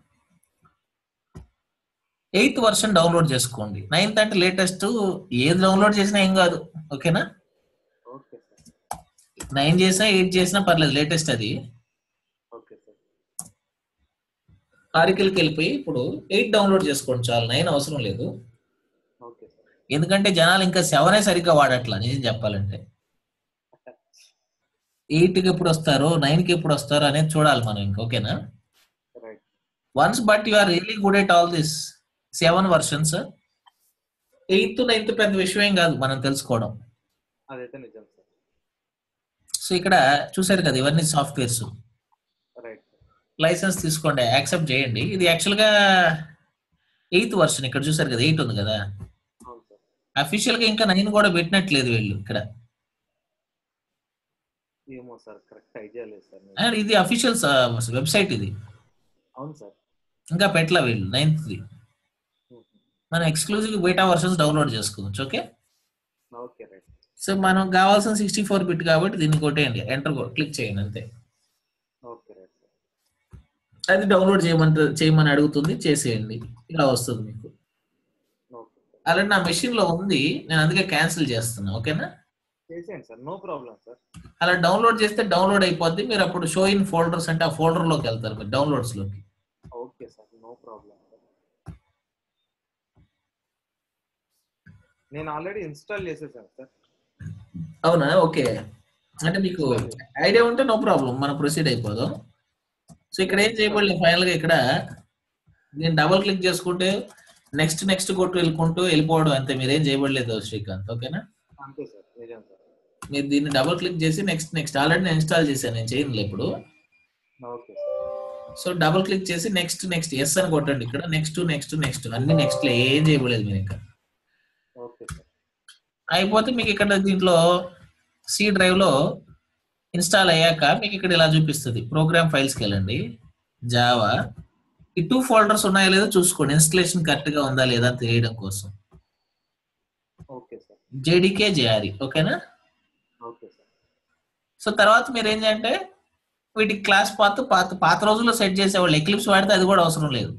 Speaker 1: ఎయిత్ వర్షన్ డౌన్లోడ్ చేసుకోండి నైన్త్ అంటే లేటెస్ట్ ఏది డౌన్లోడ్ చేసినా ఏం కాదు ఓకేనా
Speaker 2: ఓకే సార్
Speaker 1: నైన్ చేసినా ఎయిట్ చేసినా పర్లేదు లేటెస్ట్ అది
Speaker 2: ఓకే సార్
Speaker 1: ఆరికల్కి వెళ్ళిపోయి ఇప్పుడు ఎయిట్ డౌన్లోడ్ చేసుకోండి చాలు నైన్ అవసరం లేదు
Speaker 2: ఓకే సార్
Speaker 1: ఎందుకంటే జనాలు ఇంకా సెవెనే సరిగ్గా వాడట్లా నిజం చెప్పాలంటే ఎయిట్ కి ఎప్పుడు వస్తారో నైన్ కి ఎప్పుడు వస్తారో అనేది చూడాలి మనం ఇంకా ఓకేనా
Speaker 2: right
Speaker 1: once but you are really good at all this seven versions eighth ninth పెద్ద విషయం ఏం కాదు మనం తెలుసుకోవడం
Speaker 2: అదైతే నిజం సార్
Speaker 1: సో ఇక్కడ చూసారు కదా ఇవన్నీ సాఫ్ట్వేర్స్
Speaker 2: రైట్
Speaker 1: లైసెన్స్ తీసుకోండి యాక్సెప్ట్ చేయండి ఇది యాక్చువల్ గా ఎయిత్ వర్షన్ ఇక్కడ చూసారు కదా ఎయిట్ ఉంది కదా
Speaker 2: అవును సార్
Speaker 1: అఫీషియల్ గా ఇంకా నైన్ కూడా పెట్టినట్లేదు వీళ్ళు ఇక్కడ
Speaker 2: ఏమో సార్ కరెక్ట్ ఐడియా లేదు సార్ నాకు.
Speaker 1: అండ్ ఇది అఫీషియల్ వెబ్సైట్ ఇది
Speaker 2: అవును సార్
Speaker 1: ఇంకా పెట్టలే వీళ్ళు నైన్త్ ది మనం ఎక్స్క్లూజివ్ బీటా వర్షన్స్ డౌన్లోడ్ చేసుకోవచ్చు ఓకే
Speaker 2: ఓకే రైట్
Speaker 1: సో మనం కావాల్సిన సిక్స్టీ ఫోర్ బిట్ కాబట్టి దీన్ని కొట్టేయండి ఎంటర్ క్లిక్ చేయండి అంతే
Speaker 2: ఓకే రైట్ సార్
Speaker 1: అది డౌన్లోడ్ చేయమంట చేయమని అడుగుతుంది చేసేయండి ఇలా వస్తుంది మీకు
Speaker 2: ఓకే సార్
Speaker 1: అలాంటి నా మెషిన్ లో ఉంది నేను అందుకే క్యాన్సిల్ చేస్తున్నా ఓకేనా
Speaker 2: చేసేయండి సార్ నో ప్రాబ్లం సార్
Speaker 1: అలా డౌన్లోడ్ చేస్తే డౌన్లోడ్ అయిపోద్ది మీరు అప్పుడు షో ఇన్ ఫోల్డర్స్ అంటే ఆ ఫోల్డర్ లోకి వెళ్తారు మీరు డౌన్లోడ్స్ లోకి
Speaker 2: okay sir no problem sir నేను ఆల్రెడీ ఇన్స్టాల్ చేసేసాను సార్
Speaker 1: అవునా ఓకే అంటే మీకు ఐడియా ఉంటే నో ప్రాబ్లం మనం ప్రొసీడ్ అయిపోదాం సో ఇక్కడ ఏం చేయబడలేదు ఫైనల్ గా ఇక్కడ నేను డబుల్ క్లిక్ చేసుకుంటే నెక్స్ట్ నెక్స్ట్ కొట్టు వెళ్ళుకుంటూ వెళ్ళిపోవడం అంతే మీరేం చేయబడలేదు శ్రీకాంత్ ఓకేనా
Speaker 2: అంతే సార్ నిజం సార్
Speaker 1: మీరు దీన్ని డబుల్ క్లిక్ చేసి నెక్స్ట్ నెక్స్ట్ ఆల్రెడీ నేను ఇన్స్టాల్ చేశాను నేను చేయనులే ఇప్పుడు
Speaker 2: okay sir
Speaker 1: so double click చేసి నెక్స్ట్ నెక్స్ట్ ఎస్ అని కొట్టండి ఇక్కడ నెక్స్ట్ నెక్స్ట్ నెక్స్ట్ అన్ని నెక్స్ట్ ఏం చేయబడలేదు మీరు ఇంకా
Speaker 2: ఓకే సార్
Speaker 1: అయిపోతే మీకు ఇక్కడ దీంట్లో సి డ్రైవ్ లో ఇన్స్టాల్ అయ్యాక మీకు ఇక్కడ ఇలా చూపిస్తుంది ప్రోగ్రామ్ ఫైల్స్కి వెళ్ళండి జావా ఈ టూ ఫోల్డర్స్ ఉన్నాయో లేదో చూసుకోండి ఇన్స్టలేషన్ కరెక్ట్ గా ఉందా లేదా అని తెలియడం కోసం
Speaker 2: ఓకే సార్
Speaker 1: జేడీకే జేఆర్ఈ ఓకేనా
Speaker 2: ఓకే సార్
Speaker 1: సో తర్వాత మీరు ఏం చేయంటే వీటికి క్లాస్ పాత్ పాత పాత రోజుల్లో సెట్ చేసేవాళ్ళు ఎక్లిప్స్ వాడితే అది కూడా అవసరం లేదు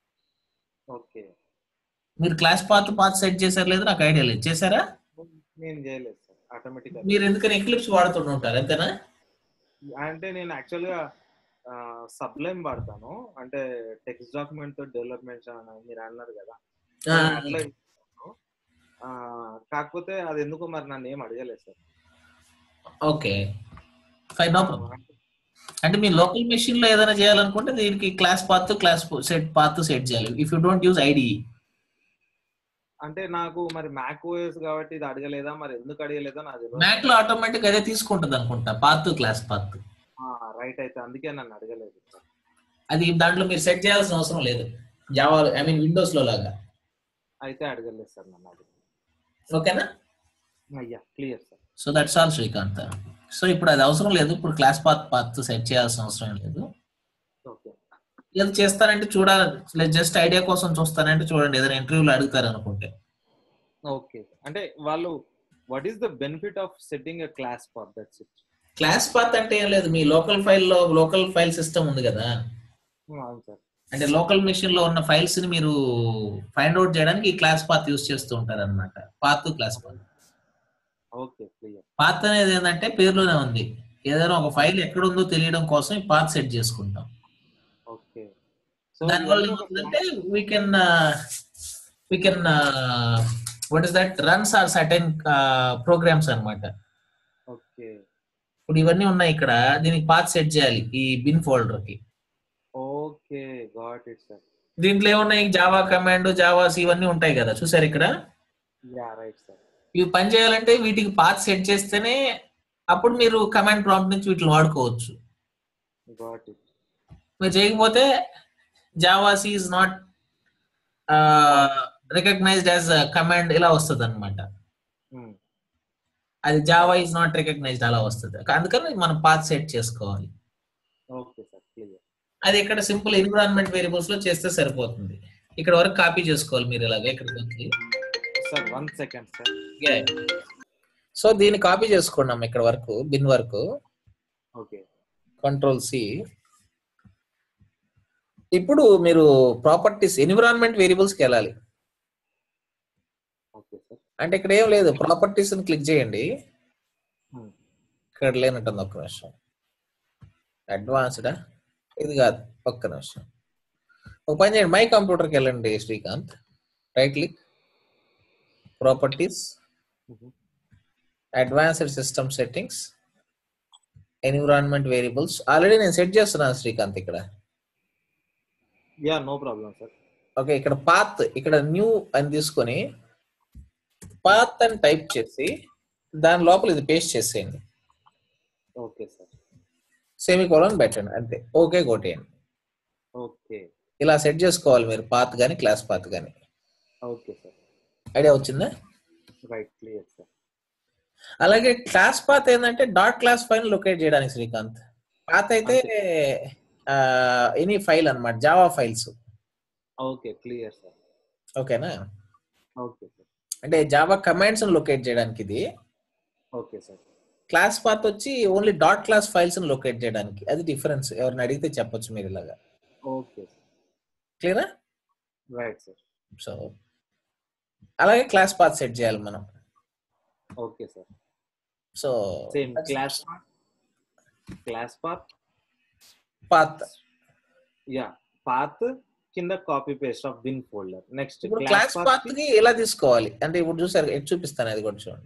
Speaker 2: ఓకే
Speaker 1: మీరు క్లాస్ పాత్ పాత్ సెట్ చేశారు లేదు నాకు ఐడియా లేదు చేశారా
Speaker 2: నేను చేయలేదు సార్ ఆటోమేటిక్
Speaker 1: మీరు ఎందుకని ఎక్లిప్స్ వాడుతుంటారు అంతేనా
Speaker 2: అంటే నేను యాక్చువల్ గా సబ్లైమ్ వాడతాను అంటే టెక్స్ట్ డాక్యుమెంట్ తో డెవలప్మెంట్ మీరు అన్నారు కదా
Speaker 1: ఆ,
Speaker 2: అట్లా ఆ, కాకపోతే అది ఎందుకో మరి నన్ను ఏం అడగలేదు sir
Speaker 1: okay fine no problem అంటే మీ లోకల్ మెషిన్ లో ఏదైనా చేయాలనుకుంటే దీనికి class path class set path set చేయాలి if you don't use ID
Speaker 2: అంటే నాకు మరి మ్యాక్ ఓఎస్ కాబట్టి ఇది అడగలేదా మరి ఎందుకు అడగలేదా నాకు తెలియదు
Speaker 1: మ్యాక్ లో ఆటోమేటిక్ అదే తీసుకుంటుంది అనుకుంటా పాత్ క్లాస్ పాత్
Speaker 2: రైట్ అయితే అందుకే నన్ను అడగలేదు సార్
Speaker 1: అది దాంట్లో మీరు సెట్ చేయాల్సిన అవసరం లేదు జావా ఐ మీన్ విండోస్ లో లాగా
Speaker 2: అయితే అడగలేదు సార్ నన్ను అడిగి
Speaker 1: ఓకేనా
Speaker 2: అయ్యా clear sir
Speaker 1: so that's all Srikanth so ఇప్పుడు అది అవసరం లేదు ఇప్పుడు క్లాస్ పాత్ పాత్ సెట్ చేయాల్సిన అవసరం ఏం లేదు
Speaker 2: ఓకే
Speaker 1: ఏదో చేస్తారంటే చూడాలి జస్ట్ ఐడియా కోసం చూస్తానంటే చూడండి ఏదైనా ఇంటర్వ్యూలో అడుగుతారు అనుకుంటే
Speaker 2: ఓకే అంటే వాళ్ళు what is the benefit of setting a class path that's it
Speaker 1: class path అంటే ఏం లేదు మీ లోకల్ ఫైల్లో లోకల్ ఫైల్ సిస్టమ్ ఉంది కదా
Speaker 2: అవును సార్
Speaker 1: అంటే లోకల్ మెషిన్ లో ఉన్న ఫైల్స్ ని మీరు ఫైండ్ అవుట్ చేయడానికి ఈ క్లాస్ పాత్ యూస్ చేస్తూ ఉంటారు అనమాట path class path
Speaker 2: okay clear
Speaker 1: path అనేది ఏంటంటే పేరులోనే ఉంది ఏదైనా ఒక ఫైల్ ఎక్కడ ఉందో తెలియడం కోసం ఈ పాత్ సెట్ చేసుకుంటాం
Speaker 2: ఓకే సో
Speaker 1: దానివల్ల ఏమవుతుందంటే we can we can what is that runs or certain programs అన్నమాట
Speaker 2: ఓకే
Speaker 1: ఇప్పుడు ఇవన్నీ ఉన్నాయి ఇక్కడ దీనికి పాత్ సెట్ చేయాలి ఈ బిన్ ఫోల్డర్ కి
Speaker 2: ఓకే గాట్ ఇట్ సార్
Speaker 1: దీంట్లో ఏమున్నాయి జావా కమాండ్ జావాస్ ఇవన్నీ ఉంటాయి కదా చూసారు ఇక్కడ
Speaker 2: యా రైట్ సార్
Speaker 1: ఇవి పని చేయాలంటే వీటికి పాత్ సెట్ చేస్తేనే అప్పుడు మీరు కమాండ్ ప్రాంప్ట్ నుంచి వీటిని వాడుకోవచ్చు
Speaker 2: గాట్ ఇట్
Speaker 1: మీరు చేయకపోతే Java's is not recognised as command ఇలా వస్తుంది అనమాట అది జావా ఈజ్ నాట్ రికగ్నైజ్డ్ అలా వస్తుంది అందుకని మనం పాత్ సెట్ చేసుకోవాలి
Speaker 2: ఓకే సార్ క్లియర్
Speaker 1: అది ఇక్కడ సింపుల్ ఎన్విరాన్మెంట్ వేరియబుల్స్ లో చేస్తే సరిపోతుంది ఇక్కడ వరకు కాపీ చేసుకోవాలి మీరు ఇలాగ ఇక్కడికి వచ్చి
Speaker 2: sir one second sir
Speaker 1: so దీన్ని కాపీ చేసుకున్నాం ఇక్కడ వరకు బిన్ వరకు
Speaker 2: ఓకే
Speaker 1: కంట్రోల్ సి ఇప్పుడు మీరు ప్రాపర్టీస్ ఎన్విరాన్మెంట్ వేరియబుల్స్కి వెళ్ళాలి
Speaker 2: ఓకే సార్
Speaker 1: అంటే ఇక్కడ ఏం లేదు ప్రాపర్టీస్ ని క్లిక్ చేయండి
Speaker 2: Hmm.
Speaker 1: ఇక్కడ లేనట్టుంది ఒక్క నిమిషం అడ్వాన్స్డా ఇది కాదు ఒక్క నిమిషం ఒక పని చేయండి మై కంప్యూటర్కి వెళ్ళండి Srikanth right click properties advanced system settings environment variables already నేను సెట్ చేస్తున్నాను శ్రీకాంత్ ఇక్కడ
Speaker 2: yeah no problem sir
Speaker 1: okay ఇక్కడ పాత్ ఇక్కడ న్యూ అని తీసుకొని పాత్ అని టైప్ చేసి దాని లోపల ఇది పేస్ట్ చేసేయండి
Speaker 2: ఓకే సార్
Speaker 1: సెమీ కోలన్ పెట్టండి అంతే ఓకే కొట్టేయండి
Speaker 2: ఓకే
Speaker 1: ఇలా సెట్ చేసుకోవాలి మీరు పాత్ కానీ క్లాస్ పాత్ కానీ
Speaker 2: ఓకే సార్
Speaker 1: ఐడియా వచ్చిందా
Speaker 2: రైట్ క్లియర్ సార్
Speaker 1: అలాగే క్లాస్ పాత్ ఏంటంటే డాట్ క్లాస్ ఫైల్ లొకేట్ చేయడానికి శ్రీకాంత్ పాత్ అయితే ఎనీ ఫైల్ అన్నమాట Java files
Speaker 2: okay clear sir
Speaker 1: ఓకేనా
Speaker 2: ఓకే సార్
Speaker 1: అంటే జావా కమాండ్స్ లొకేట్ చేయడానికి ఇది
Speaker 2: ఓకే సార్
Speaker 1: క్లాస్ పాత్ వచ్చి only dot class files locate చేయడానికి అది డిఫరెన్స్ ఎవరిని అడిగితే చెప్పొచ్చు మీరు ఇలాగా
Speaker 2: ఓకే
Speaker 1: క్లియరా
Speaker 2: రైట్ సార్
Speaker 1: సో అలాగే క్లాస్ పాత్ సెట్ చేయాలి మనం
Speaker 2: okay sir
Speaker 1: so
Speaker 2: same class class path
Speaker 1: path
Speaker 2: yeah path కింద copy paste of bin folder next
Speaker 1: ఇప్పుడు క్లాస్ పాత్ కి ఎలా తీసుకోవాలి అంటే ఇప్పుడు చూసారు ఎటు చూపిస్తాను అది కూడా చూడండి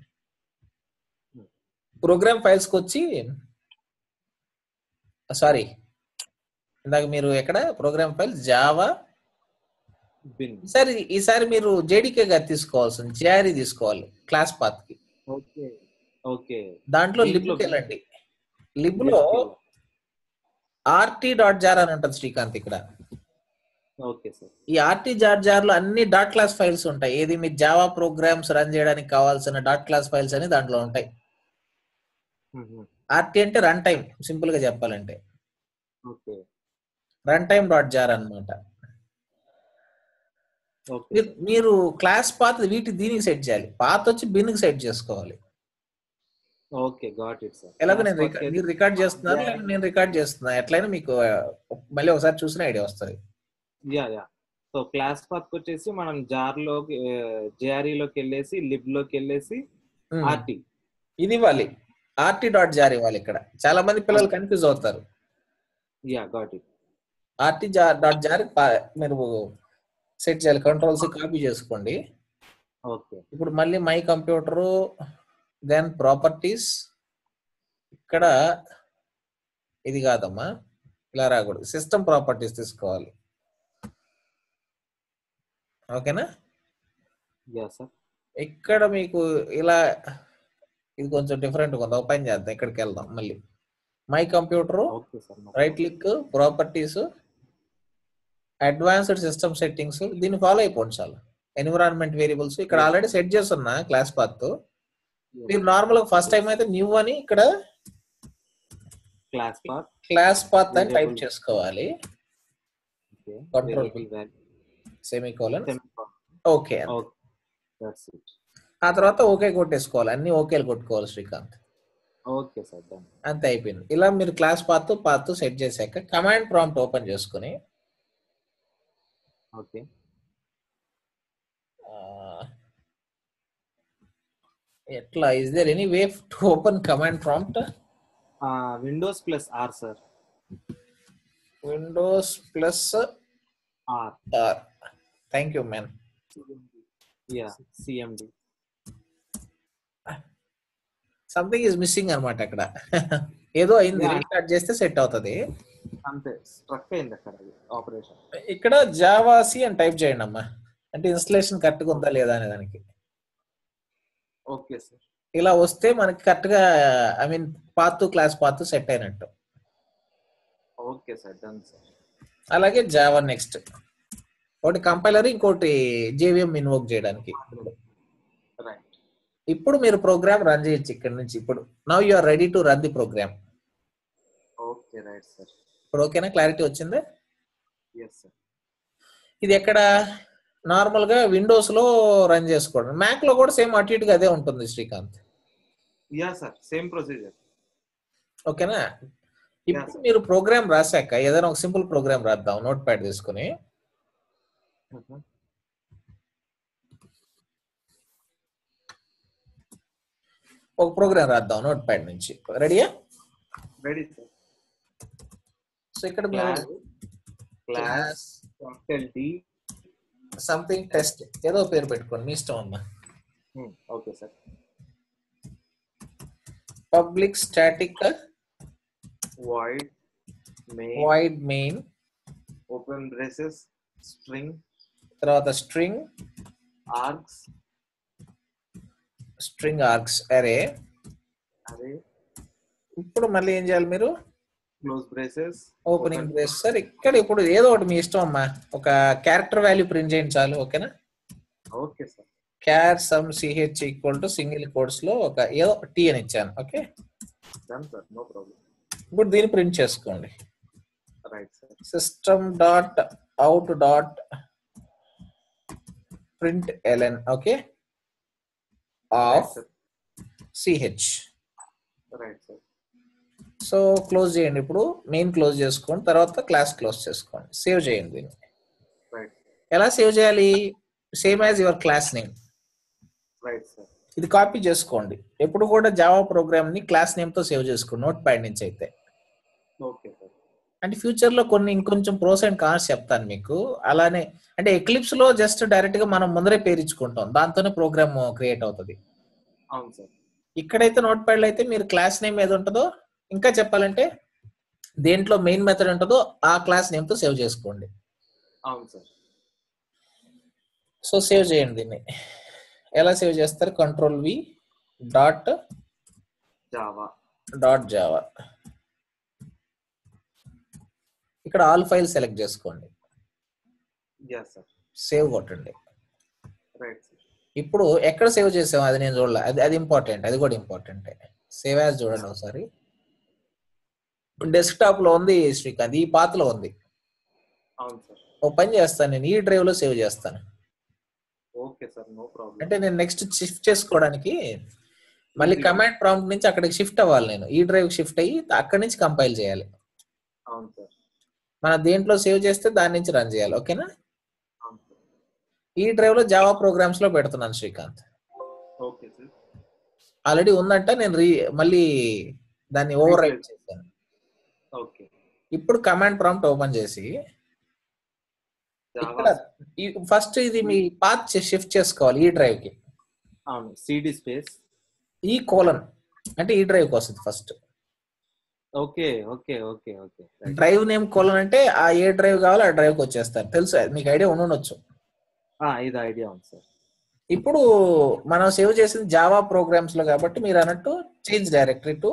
Speaker 1: ప్రోగ్రామ్ ఫైల్స్ కి వచ్చి సారీ ఇందాక మీరు ఎక్కడ ప్రోగ్రామ్ ఫైల్ జావా
Speaker 2: బిన్
Speaker 1: ఈసారి ఈసారి మీరు జేడీకే గారు తీసుకోవాల్సింది జేఆర్ఈ తీసుకోవాలి క్లాస్ పాత్ కి
Speaker 2: ఓకే ఓకే
Speaker 1: దాంట్లో
Speaker 2: దీంట్లో
Speaker 1: లిబ్కి వెళ్ళండి లిబ్ లో ఆర్టీ డాట్ జార్ అని ఉంటుంది శ్రీకాంత్ ఇక్కడ
Speaker 2: ఓకే సార్
Speaker 1: ఈ ఆర్టీ జార్ జార్ లో అన్ని డాట్ క్లాస్ ఫైల్స్ ఉంటాయి ఏది మీ జావా ప్రోగ్రామ్స్ రన్ చేయడానికి కావాల్సిన డాట్ క్లాస్ ఫైల్స్ అని దాంట్లో ఉంటాయి ఆర్టీ అంటే రన్ టైం సింపుల్ గా చెప్పాలంటే
Speaker 2: okay
Speaker 1: run time dot jar అనమాట
Speaker 2: ఓకే
Speaker 1: మీరు మీరు క్లాస్ పాత్ వీటి దీనికి సెట్ చేయాలి పాత్ వచ్చి బిన్ కి సెట్ చేసుకోవాలి
Speaker 2: ఓకే గాట్ ఇట్ సార్
Speaker 1: ఎలాగో నేను రికా- మీరు రికార్డ్ చేస్తున్నారు లేదా నేను రికార్డ్ చేస్తున్నా ఎట్లయినా మీకు ఆ, మళ్ళీ ఒకసారి చూసిన ఐడియా వస్తుంది
Speaker 2: yeah yeah so class path వచ్చేసి మనం జార్ లోకి జేఆర్ఈ లోకి వెళ్ళేసి లిబ్ లోకి వెళ్ళేసి ఆర్టీ
Speaker 1: ఇది ఇవ్వాలి ఆర్టీ డాట్ జార్ ఇవ్వాలి ఇక్కడ చాలా మంది పిల్లలు కన్ఫ్యూజ్ అవుతారు
Speaker 2: yeah got it
Speaker 1: RT jar dot jar పా- మీరు సెట్ చేయాలి కంట్రోల్స్ కాపీ చేసుకోండి
Speaker 2: ఓకే
Speaker 1: ఇప్పుడు మళ్ళీ మై కంప్యూటరు దెన్ ప్రాపర్టీస్ ఇక్కడ ఇది కాదమ్మా ఇలా రాకూడదు సిస్టమ్ ప్రాపర్టీస్ తీసుకోవాలి ఓకేనా
Speaker 2: యా సార్
Speaker 1: ఇక్కడ మీకు ఇలా ఇది కొంచెం డిఫరెంట్ ఉంది ఓపెన్ చేద్దాం ఇక్కడికి వెళ్దాం మళ్ళీ my computer
Speaker 2: okay sir
Speaker 1: right click properties advanced system settings దీన్ని ఫాలో అయిపోండి చాలు ఎన్విరాన్మెంట్ వేరియబుల్స్ ఇక్కడ ఆల్రెడీ సెట్ చేస్తున్నా క్లాస్ పాత్ మీరు నార్మల్ ఫస్ట్ టైం అయితే న్యూ అని ఇక్కడ
Speaker 2: క్లాస్ పాత్
Speaker 1: క్లాస్ పాత్ అని టైప్
Speaker 2: Variable.
Speaker 1: చేసుకోవాలి
Speaker 2: okay
Speaker 1: Control
Speaker 2: variable value
Speaker 1: semicolon okay
Speaker 2: okay that's it
Speaker 1: ఆ తర్వాత ఓకే కొట్టేసుకోవాలి అన్ని ఓకేలు కొట్టుకోవాలి శ్రీకాంత్
Speaker 2: ఓకే సార్ డన్
Speaker 1: అంతే అయిపోయింది ఇలా మీరు క్లాస్ పాత్ పాత్ సెట్ చేశాక కమాండ్ ప్రాంప్ట్ ఓపెన్ చేసుకుని
Speaker 2: ఓకే
Speaker 1: ఆ, ఎట్లా is there any way to open command prompt
Speaker 2: Windows plus R sir
Speaker 1: Windows plus
Speaker 2: R
Speaker 1: R thank you man
Speaker 2: yeah CMD
Speaker 1: something is missing అనమాట అక్కడ ఏదో అయింది
Speaker 2: Yeah.
Speaker 1: Restart చేస్తే set అవుతుంది
Speaker 2: అంతే స్ట్రక్ అయింది అక్కడ ఆపరేషన్
Speaker 1: ఇక్కడ జావాసి అని టైప్ చేయండి అమ్మా అంటే ఇన్స్టలేషన్ కరెక్ట్గా ఉందా లేదా అనే దానికి
Speaker 2: ఓకే సార్
Speaker 1: ఇలా వస్తే మనకి కరెక్ట్ గా I mean path class path set అయినట్టు
Speaker 2: ఓకే సార్ డన్ సార్
Speaker 1: అలాగే జావా నెక్స్ట్ ఒకటి కంపైలర్ ఇంకోటి జేవిఎం ఇన్వోక్ చేయడానికి
Speaker 2: రైట్
Speaker 1: ఇప్పుడు మీరు ప్రోగ్రామ్ రన్ చేయొచ్చు ఇక్కడ నుంచి ఇప్పుడు now you are ready to run the program
Speaker 2: okay right sir
Speaker 1: ఇప్పుడు ఓకేనా క్లారిటీ వచ్చిందా
Speaker 2: ఎస్ సార్
Speaker 1: ఇది ఎక్కడ నార్మల్ గా విండోస్ లో రన్ చేసుకోవడం మ్యాక్ లో కూడా సేమ్ అటు ఇటుగా అదే ఉంటుంది Srikanth
Speaker 2: yeah sir same procedure
Speaker 1: ఓకేనా ఇప్పుడు
Speaker 2: sir.
Speaker 1: మీరు ప్రోగ్రామ్ రాశాక ఏదైనా ఒక సింపుల్ ప్రోగ్రామ్ రాద్దాం నోట్ ప్యాడ్ తీసుకుని ఒక ప్రోగ్రామ్ రాద్దాం నోట్ ప్యాడ్ నుంచి రెడీయా
Speaker 2: రెడీ సార్
Speaker 1: సో ఇక్కడ మీరు
Speaker 2: class class capital D
Speaker 1: something test ఏదో పేరు పెట్టుకోండి మీ ఇష్టం అమ్మా
Speaker 2: okay sir
Speaker 1: public static
Speaker 2: void main
Speaker 1: void main
Speaker 2: open braces string
Speaker 1: తర్వాత string
Speaker 2: args
Speaker 1: string args array
Speaker 2: అదే
Speaker 1: ఇప్పుడు మళ్ళీ ఏం చేయాలి మీరు
Speaker 2: close braces
Speaker 1: opening brace sir ఇక్కడ ఇప్పుడు ఏదో ఒకటి మీ ఇష్టం అమ్మా ఒక క్యారెక్టర్ వాల్యూ ప్రింట్ చేయండి చాలు ఓకేనా
Speaker 2: okay sir
Speaker 1: char some CH equal to single quotes లో ఒక ఏదో టీ అని ఇచ్చాను okay
Speaker 2: done sir no problem
Speaker 1: ఇప్పుడు దీన్ని ప్రింట్ చేసుకోండి
Speaker 2: right sir
Speaker 1: system dot out dot print LN okay of CH
Speaker 2: right sir
Speaker 1: so close చేయండి ఇప్పుడు మెయిన్ క్లోజ్ చేసుకోండి తర్వాత క్లాస్ క్లోజ్ చేసుకోండి సేవ్ చేయండి దీన్ని
Speaker 2: రైట్
Speaker 1: ఎలా సేవ్ చేయాలి same as your class name
Speaker 2: right sir
Speaker 1: ఇది కాపీ చేసుకోండి ఎప్పుడు కూడా జావా ప్రోగ్రామ్ ని క్లాస్ నేమ్ తో సేవ్ చేసుకోండి నోట్ ప్యాడ్ నుంచి అయితే
Speaker 2: ఓకే సార్
Speaker 1: అంటే ఫ్యూచర్ లో కొన్ని ఇంకొంచెం ప్రోస్ అండ్ కాన్స్ చెప్తాను మీకు అలానే అంటే ఎక్లిప్స్ లో జస్ట్ డైరెక్ట్ గా మనం ముందరే పేరు ఇచ్చుకుంటాం దాంతోనే ప్రోగ్రామ్ క్రియేట్ అవుతుంది
Speaker 2: అవును సార్
Speaker 1: ఇక్కడైతే నోట్ ప్యాడ్ లో అయితే మీరు క్లాస్ నేమ్ ఏది ఉంటుందో ఇంకా చెప్పాలంటే దేంట్లో మెయిన్ మెథడ్ ఉంటుందో ఆ క్లాస్ నేమ్తో సేవ్ చేసుకోండి
Speaker 2: అవును సార్
Speaker 1: సో సేవ్ చేయండి దీన్ని ఎలా సేవ్ చేస్తారు control V dot
Speaker 2: Java
Speaker 1: dot Java ఇక్కడ ఆల్ ఫైల్ సెలెక్ట్ చేసుకోండి
Speaker 2: యా సార్
Speaker 1: సేవ్ కొట్టండి
Speaker 2: రైట్ సార్
Speaker 1: ఇప్పుడు ఎక్కడ సేవ్ చేసాం అది నేను చూడలే అది అది ఇంపార్టెంట్ అది కూడా ఇంపార్టెంట్ సేవ్ యాజ్ చూడండి ఒకసారి డెస్క్టాప్ లో ఉంది శ్రీకాంత్ ఈ పాతలో ఉంది
Speaker 2: అవును సార్
Speaker 1: ఒక పని చేస్తాను నేను ఈ డ్రైవ్ లో సేవ్ చేస్తాను
Speaker 2: ఓకే సార్ నో ప్రాబ్లం
Speaker 1: అంటే నేను నెక్స్ట్ షిఫ్ట్ చేసుకోవడానికి మళ్ళీ కమాండ్ ప్రాంప్ట్ నుంచి అక్కడికి షిఫ్ట్ అవ్వాలి నేను ఈ డ్రైవ్ షిఫ్ట్ అయ్యి అక్కడి నుంచి కంపైల్ చేయాలి
Speaker 2: అవును సార్
Speaker 1: మన దేంట్లో సేవ్ చేస్తే దాని నుంచి రన్ చేయాలి ఓకేనా
Speaker 2: అవును సార్
Speaker 1: ఈ డ్రైవ్ లో జావా ప్రోగ్రామ్స్ లో పెడుతున్నాను శ్రీకాంత్
Speaker 2: ఓకే సార్
Speaker 1: ఆల్రెడీ ఉందంట నేను రీ మళ్ళీ దాన్ని ఓవర్ రైట్ చేశాను
Speaker 2: ఓకే
Speaker 1: ఇప్పుడు కమాండ్ ప్రాంప్ట్ ఓపెన్ చేసి ఇక్కడ
Speaker 2: జావా
Speaker 1: ఫస్ట్ ఇది మీ పాత్ షిఫ్ట్ చేసుకోవాలి ఈ డ్రైవ్ కి
Speaker 2: అవును సిడి స్పేస్
Speaker 1: ఈ కోలన్ అంటే ఈ డ్రైవ్ కి వస్తుంది first
Speaker 2: okay okay okay okay
Speaker 1: drive name colon అంటే ఆ ఏ డ్రైవ్ కావాలో ఆ డ్రైవ్ కి వచ్చేస్తారు తెలుసు మీకు ఐడియా ఉండొచ్చు
Speaker 2: ఇది ఐడియా ఉంది సార్
Speaker 1: ఇప్పుడు మనం సేవ్ చేసింది జావా ప్రోగ్రామ్స్ లో కాబట్టి మీరు అన్నట్టు change directory to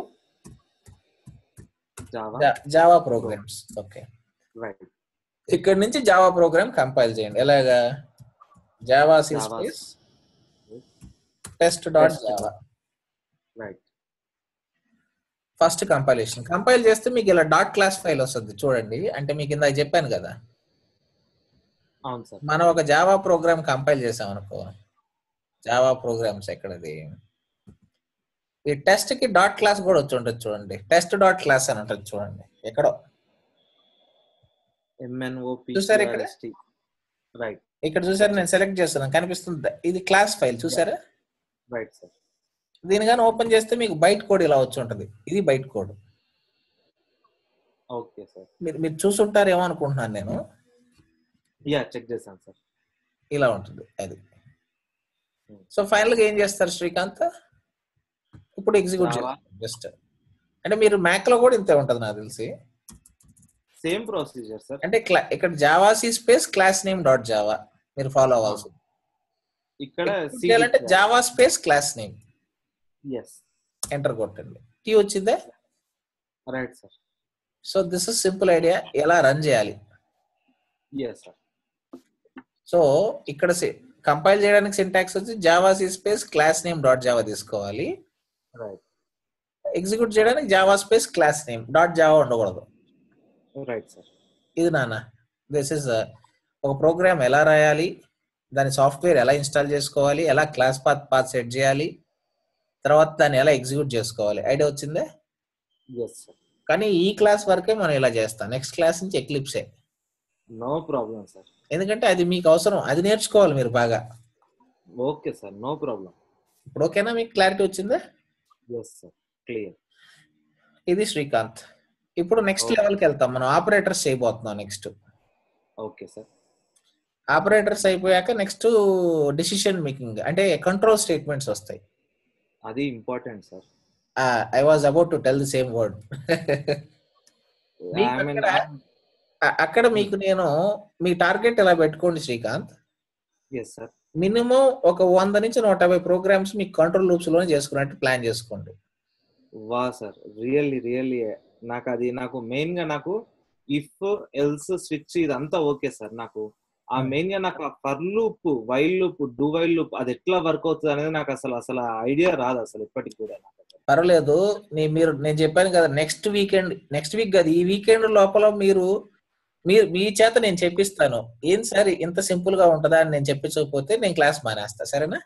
Speaker 2: Java
Speaker 1: Java programs okay
Speaker 2: right
Speaker 1: ఇక్కడ నుంచి జావా ప్రోగ్రామ్ కంపైల్ చేయండి ఎలాగా javac
Speaker 2: Java
Speaker 1: space test dot
Speaker 2: Test.
Speaker 1: Java
Speaker 2: right
Speaker 1: first compilation compile చేస్తే మీకు ఇలా డాట్ క్లాస్ ఫైల్ వస్తుంది చూడండి అంటే మీకు ఇందాక చెప్పాను కదా
Speaker 2: అవును సార్
Speaker 1: మనం ఒక జావా ప్రోగ్రామ్ కంపైల్ చేసాం అనుకో జావా ప్రోగ్రామ్స్ ఎక్కడది ఈ టెస్ట్ కి డాట్ క్లాస్ కూడా వచ్చి ఉంటుంది చూడండి టెస్ట్ డాట్ క్లాస్ అని ఉంటుంది చూడండి ఎక్కడో
Speaker 2: ఎంఎన్ఓపి
Speaker 1: చూసారా ఇక్కడ?
Speaker 2: రైట్
Speaker 1: ఇక్కడ చూసారా నేను సెలెక్ట్ చేస్తున్నాను కనిపిస్తుంది ఇది క్లాస్ ఫైల్ చూసారా
Speaker 2: రైట్ సార్
Speaker 1: దీని కానీ ఓపెన్ చేస్తే మీకు బైట్ కోడ్ ఇలా వచ్చి ఉంటుంది ఇది బైట్ కోడ్
Speaker 2: ఓకే సార్
Speaker 1: మీరు మీరు చూసుంటారేమో అనుకుంటున్నాను నేను
Speaker 2: యా చెక్ చేశాను సార్
Speaker 1: ఇలా ఉంటుంది అది సో ఫైనల్ గా ఏం చేస్తారు శ్రీకాంత్ ఇప్పుడు ఎగ్జిక్యూట్
Speaker 2: Java.
Speaker 1: చేస్తారు జస్ట్ అంటే మీరు మ్యాక్ లో కూడా ఇంతే ఉంటుంది నాకు తెలిసి
Speaker 2: సేమ్ ప్రొసీజర్ సార్
Speaker 1: అంటే cla- ఇక్కడ javac space class name dot Java మీరు ఫాలో అవ్వాల్సి
Speaker 2: ఇక్కడ
Speaker 1: చేయాలంటే Java space class name
Speaker 2: yes
Speaker 1: enter కొట్టండి కీ వచ్చిందే
Speaker 2: right sir
Speaker 1: so this is simple idea ఎలా రన్ చేయాలి
Speaker 2: ఎస్ సార్
Speaker 1: సో ఇక్కడ కంపైల్ చేయడానికి సింటాక్స్ వచ్చి javac space class name dot Java తీసుకోవాలి
Speaker 2: రైట్
Speaker 1: ఎగ్జిక్యూట్ చేయడానికి Java space class name dot Java ఉండకూడదు
Speaker 2: రైట్ సార్
Speaker 1: ఇది నాన్న దిస్ ఇస్ ఒక ప్రోగ్రామ్ ఎలా రాయాలి దాని సాఫ్ట్వేర్ ఎలా ఇన్స్టాల్ చేసుకోవాలి ఎలా క్లాస్ పాత్ పాత్ సెట్ చేయాలి తర్వాత దాన్ని ఎలా ఎగ్జిక్యూట్ చేసుకోవాలి ఐడియా వచ్చిందే
Speaker 2: ఎస్ సార్
Speaker 1: కానీ ఈ క్లాస్ వరకే మనం ఇలా చేస్తాం నెక్స్ట్ క్లాస్ నుంచి ఎక్లిప్సే
Speaker 2: నో ప్రాబ్లం సార్
Speaker 1: ఎందుకంటే అది మీకు అవసరం అది నేర్చుకోవాలి మీరు బాగా
Speaker 2: ఓకే సార్ నో ప్రాబ్లం
Speaker 1: ఇప్పుడు ఓకేనా మీకు క్లారిటీ వచ్చిందా
Speaker 2: ఎస్ సార్ క్లియర్
Speaker 1: ఇది శ్రీకాంత్ ఇప్పుడు నెక్స్ట్
Speaker 2: Okay.
Speaker 1: లెవెల్కి వెళ్తాం మనం ఆపరేటర్స్ చేయబోతున్నాం నెక్స్ట్
Speaker 2: ఓకే సార్
Speaker 1: ఆపరేటర్స్ అయిపోయాక నెక్స్ట్ డిసిషన్ మేకింగ్ అంటే కంట్రోల్ స్టేట్మెంట్స్ వస్తాయి
Speaker 2: అది important sir
Speaker 1: I was about to tell the same word మీకు
Speaker 2: ఐ మీన్
Speaker 1: అక్కడ- అక్కడ మీకు నేను మీ టార్గెట్ ఎలా పెట్టుకోండి శ్రీకాంత్
Speaker 2: ఎస్ సార్
Speaker 1: మినిమం ఒక వంద నుంచి నూట యాభై ప్రోగ్రామ్స్ మీకు కంట్రోల్ లూప్స్ లోనే చేసుకున్నట్టు ప్లాన్ చేసుకోండి
Speaker 2: వా సార్ రియల్లీ రియల్లీ నాకు అది నాకు మెయిన్ గా నాకు ఇఫ్ ఎల్స్ స్విచ్ ఇదంతా ఓకే సార్ నాకు ఆ
Speaker 1: Hmm.
Speaker 2: మెయిన్ గా నాకు ఆ for loop while loop do while loop అది ఎట్లా వర్క్ అవుతుంది అనేది నాకు అసలు అసలు ఐడియా రాదు అసలు ఇప్పటికి కూడా నాకు అసలు.
Speaker 1: పర్వాలేదు నీ మీరు నేను చెప్పాను కదా నెక్స్ట్ వీకెండ్ నెక్స్ట్ వీక్ కాదు ఈ వీకెండ్ లోపల మీరు మీరు మీ చేత నేను చెప్పిస్తాను ఏం సార్ ఇంత సింపుల్ గా ఉంటుందా అని నేను చెప్పించకపోతే నేను క్లాస్ మానేస్తా సరేనా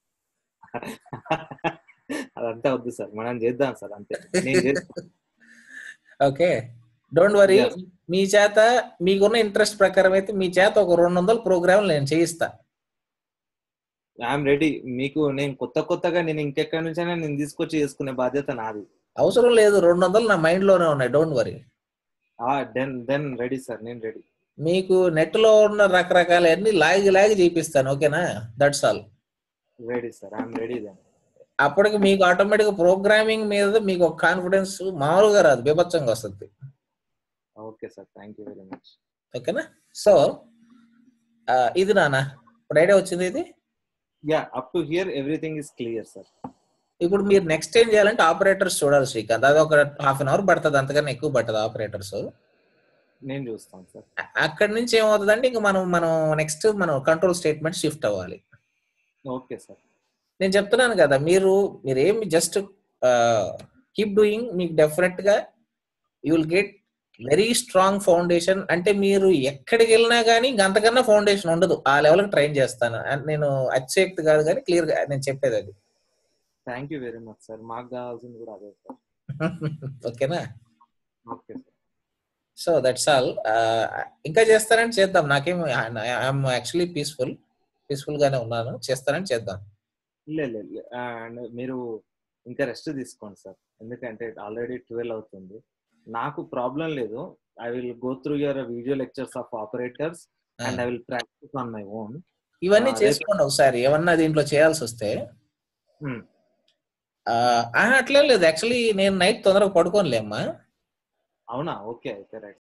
Speaker 2: అదంతా వద్దు సార్ మనం చేద్దాం సార్ అంతే నేను చేస్తాను
Speaker 1: ఓకే డోంట్ వరీ
Speaker 2: Yes.
Speaker 1: మీ చేత మీకున్న ఇంట్రెస్ట్ ప్రకారం అయితే మీ చేత ఒక రెండు వందల ప్రోగ్రామ్ నేను చేయిస్తా
Speaker 2: ఐఎమ్ రెడీ మీకు నేను కొత్త కొత్తగా నేను ఇంకెక్కడి నుంచైనా నేను తీసుకొచ్చి చేసుకునే బాధ్యత నాది
Speaker 1: అవసరం లేదు రెండు వందలు నా మైండ్ లోనే ఉన్నాయి don't worry
Speaker 2: then then ready sir నేను రెడీ
Speaker 1: మీకు నెట్ లో ఉన్న రకరకాల అన్ని లాగి లాగి చేపిస్తాను ఓకేనా that's all
Speaker 2: ready sir I'm ready then
Speaker 1: అప్పటికి మీకు ఆటోమేటిక్ ప్రోగ్రామింగ్ మీద మీకు ఒక కాన్ఫిడెన్స్ మామూలుగా రాదు బీభత్సంగా వస్తుంది
Speaker 2: okay sir thank you very much
Speaker 1: ఓకేనా సో ఇది నాన్న ఇప్పుడు ఐడియా వచ్చింది ఇది
Speaker 2: yeah up to here everything is clear sir
Speaker 1: ఇప్పుడు మీరు నెక్స్ట్ ఏం చేయాలంటే ఆపరేటర్స్ చూడాలి శ్రీకాంత్ అది ఒక హాఫ్ అన్ అవర్ పడుతుంది అంతకన్నా ఎక్కువ పడుతుంది ఆపరేటర్స్
Speaker 2: నేను చూస్తాను సార్
Speaker 1: అక్కడి నుంచి ఏమవుతుందంటే ఇంకా మనం మనం నెక్స్ట్ మనం కంట్రోల్ స్టేట్మెంట్ షిఫ్ట్ అవ్వాలి
Speaker 2: ఓకే సార్
Speaker 1: నేను చెప్తున్నాను కదా మీరు మీరు ఏమి జస్ట్ కీప్ డూయింగ్ మీకు డెఫినెట్ గా you will get very strong foundation అంటే మీరు ఎక్కడికి వెళ్ళినా కానీ అంతకన్నా ఫౌండేషన్ ఉండదు ఆ లెవెల్కి ట్రైన్ చేస్తాను And నేను అతిశయక్తి కాదు కానీ క్లియర్ గా నేను చెప్పేది అది
Speaker 2: thank you very much sir మాకు కావాల్సింది కూడా అదే సార్
Speaker 1: ఓకేనా
Speaker 2: okay sir
Speaker 1: so that's all ఇంకా చేస్తానంటే చేద్దాం నాకేం ఐఎమ్ యాక్చువల్లీ పీస్ఫుల్ పీస్ఫుల్ గానే ఉన్నాను చేస్తానని చేద్దాం
Speaker 2: లే లే లే. అండ్ మీరు ఇంకా రెస్ట్ తీసుకోండి సార్ ఎందుకంటే ఆల్రెడీ ట్వెల్వ్ అవుతుంది నాకు ప్రాబ్లం లేదు I will go through your video lectures of operators and I will practice on my own
Speaker 1: ఇవన్నీ
Speaker 2: ఆ,
Speaker 1: చేసుకోండి ఒకసారి ఏమన్నా దీంట్లో చేయాల్సి వస్తే ఆ, ఆహా, అట్లేం లేదు యాక్చువల్లీ నేను నైట్ తొందరగా పడుకోనులేమ్మా
Speaker 2: అవునా ఓకే అయితే రైట్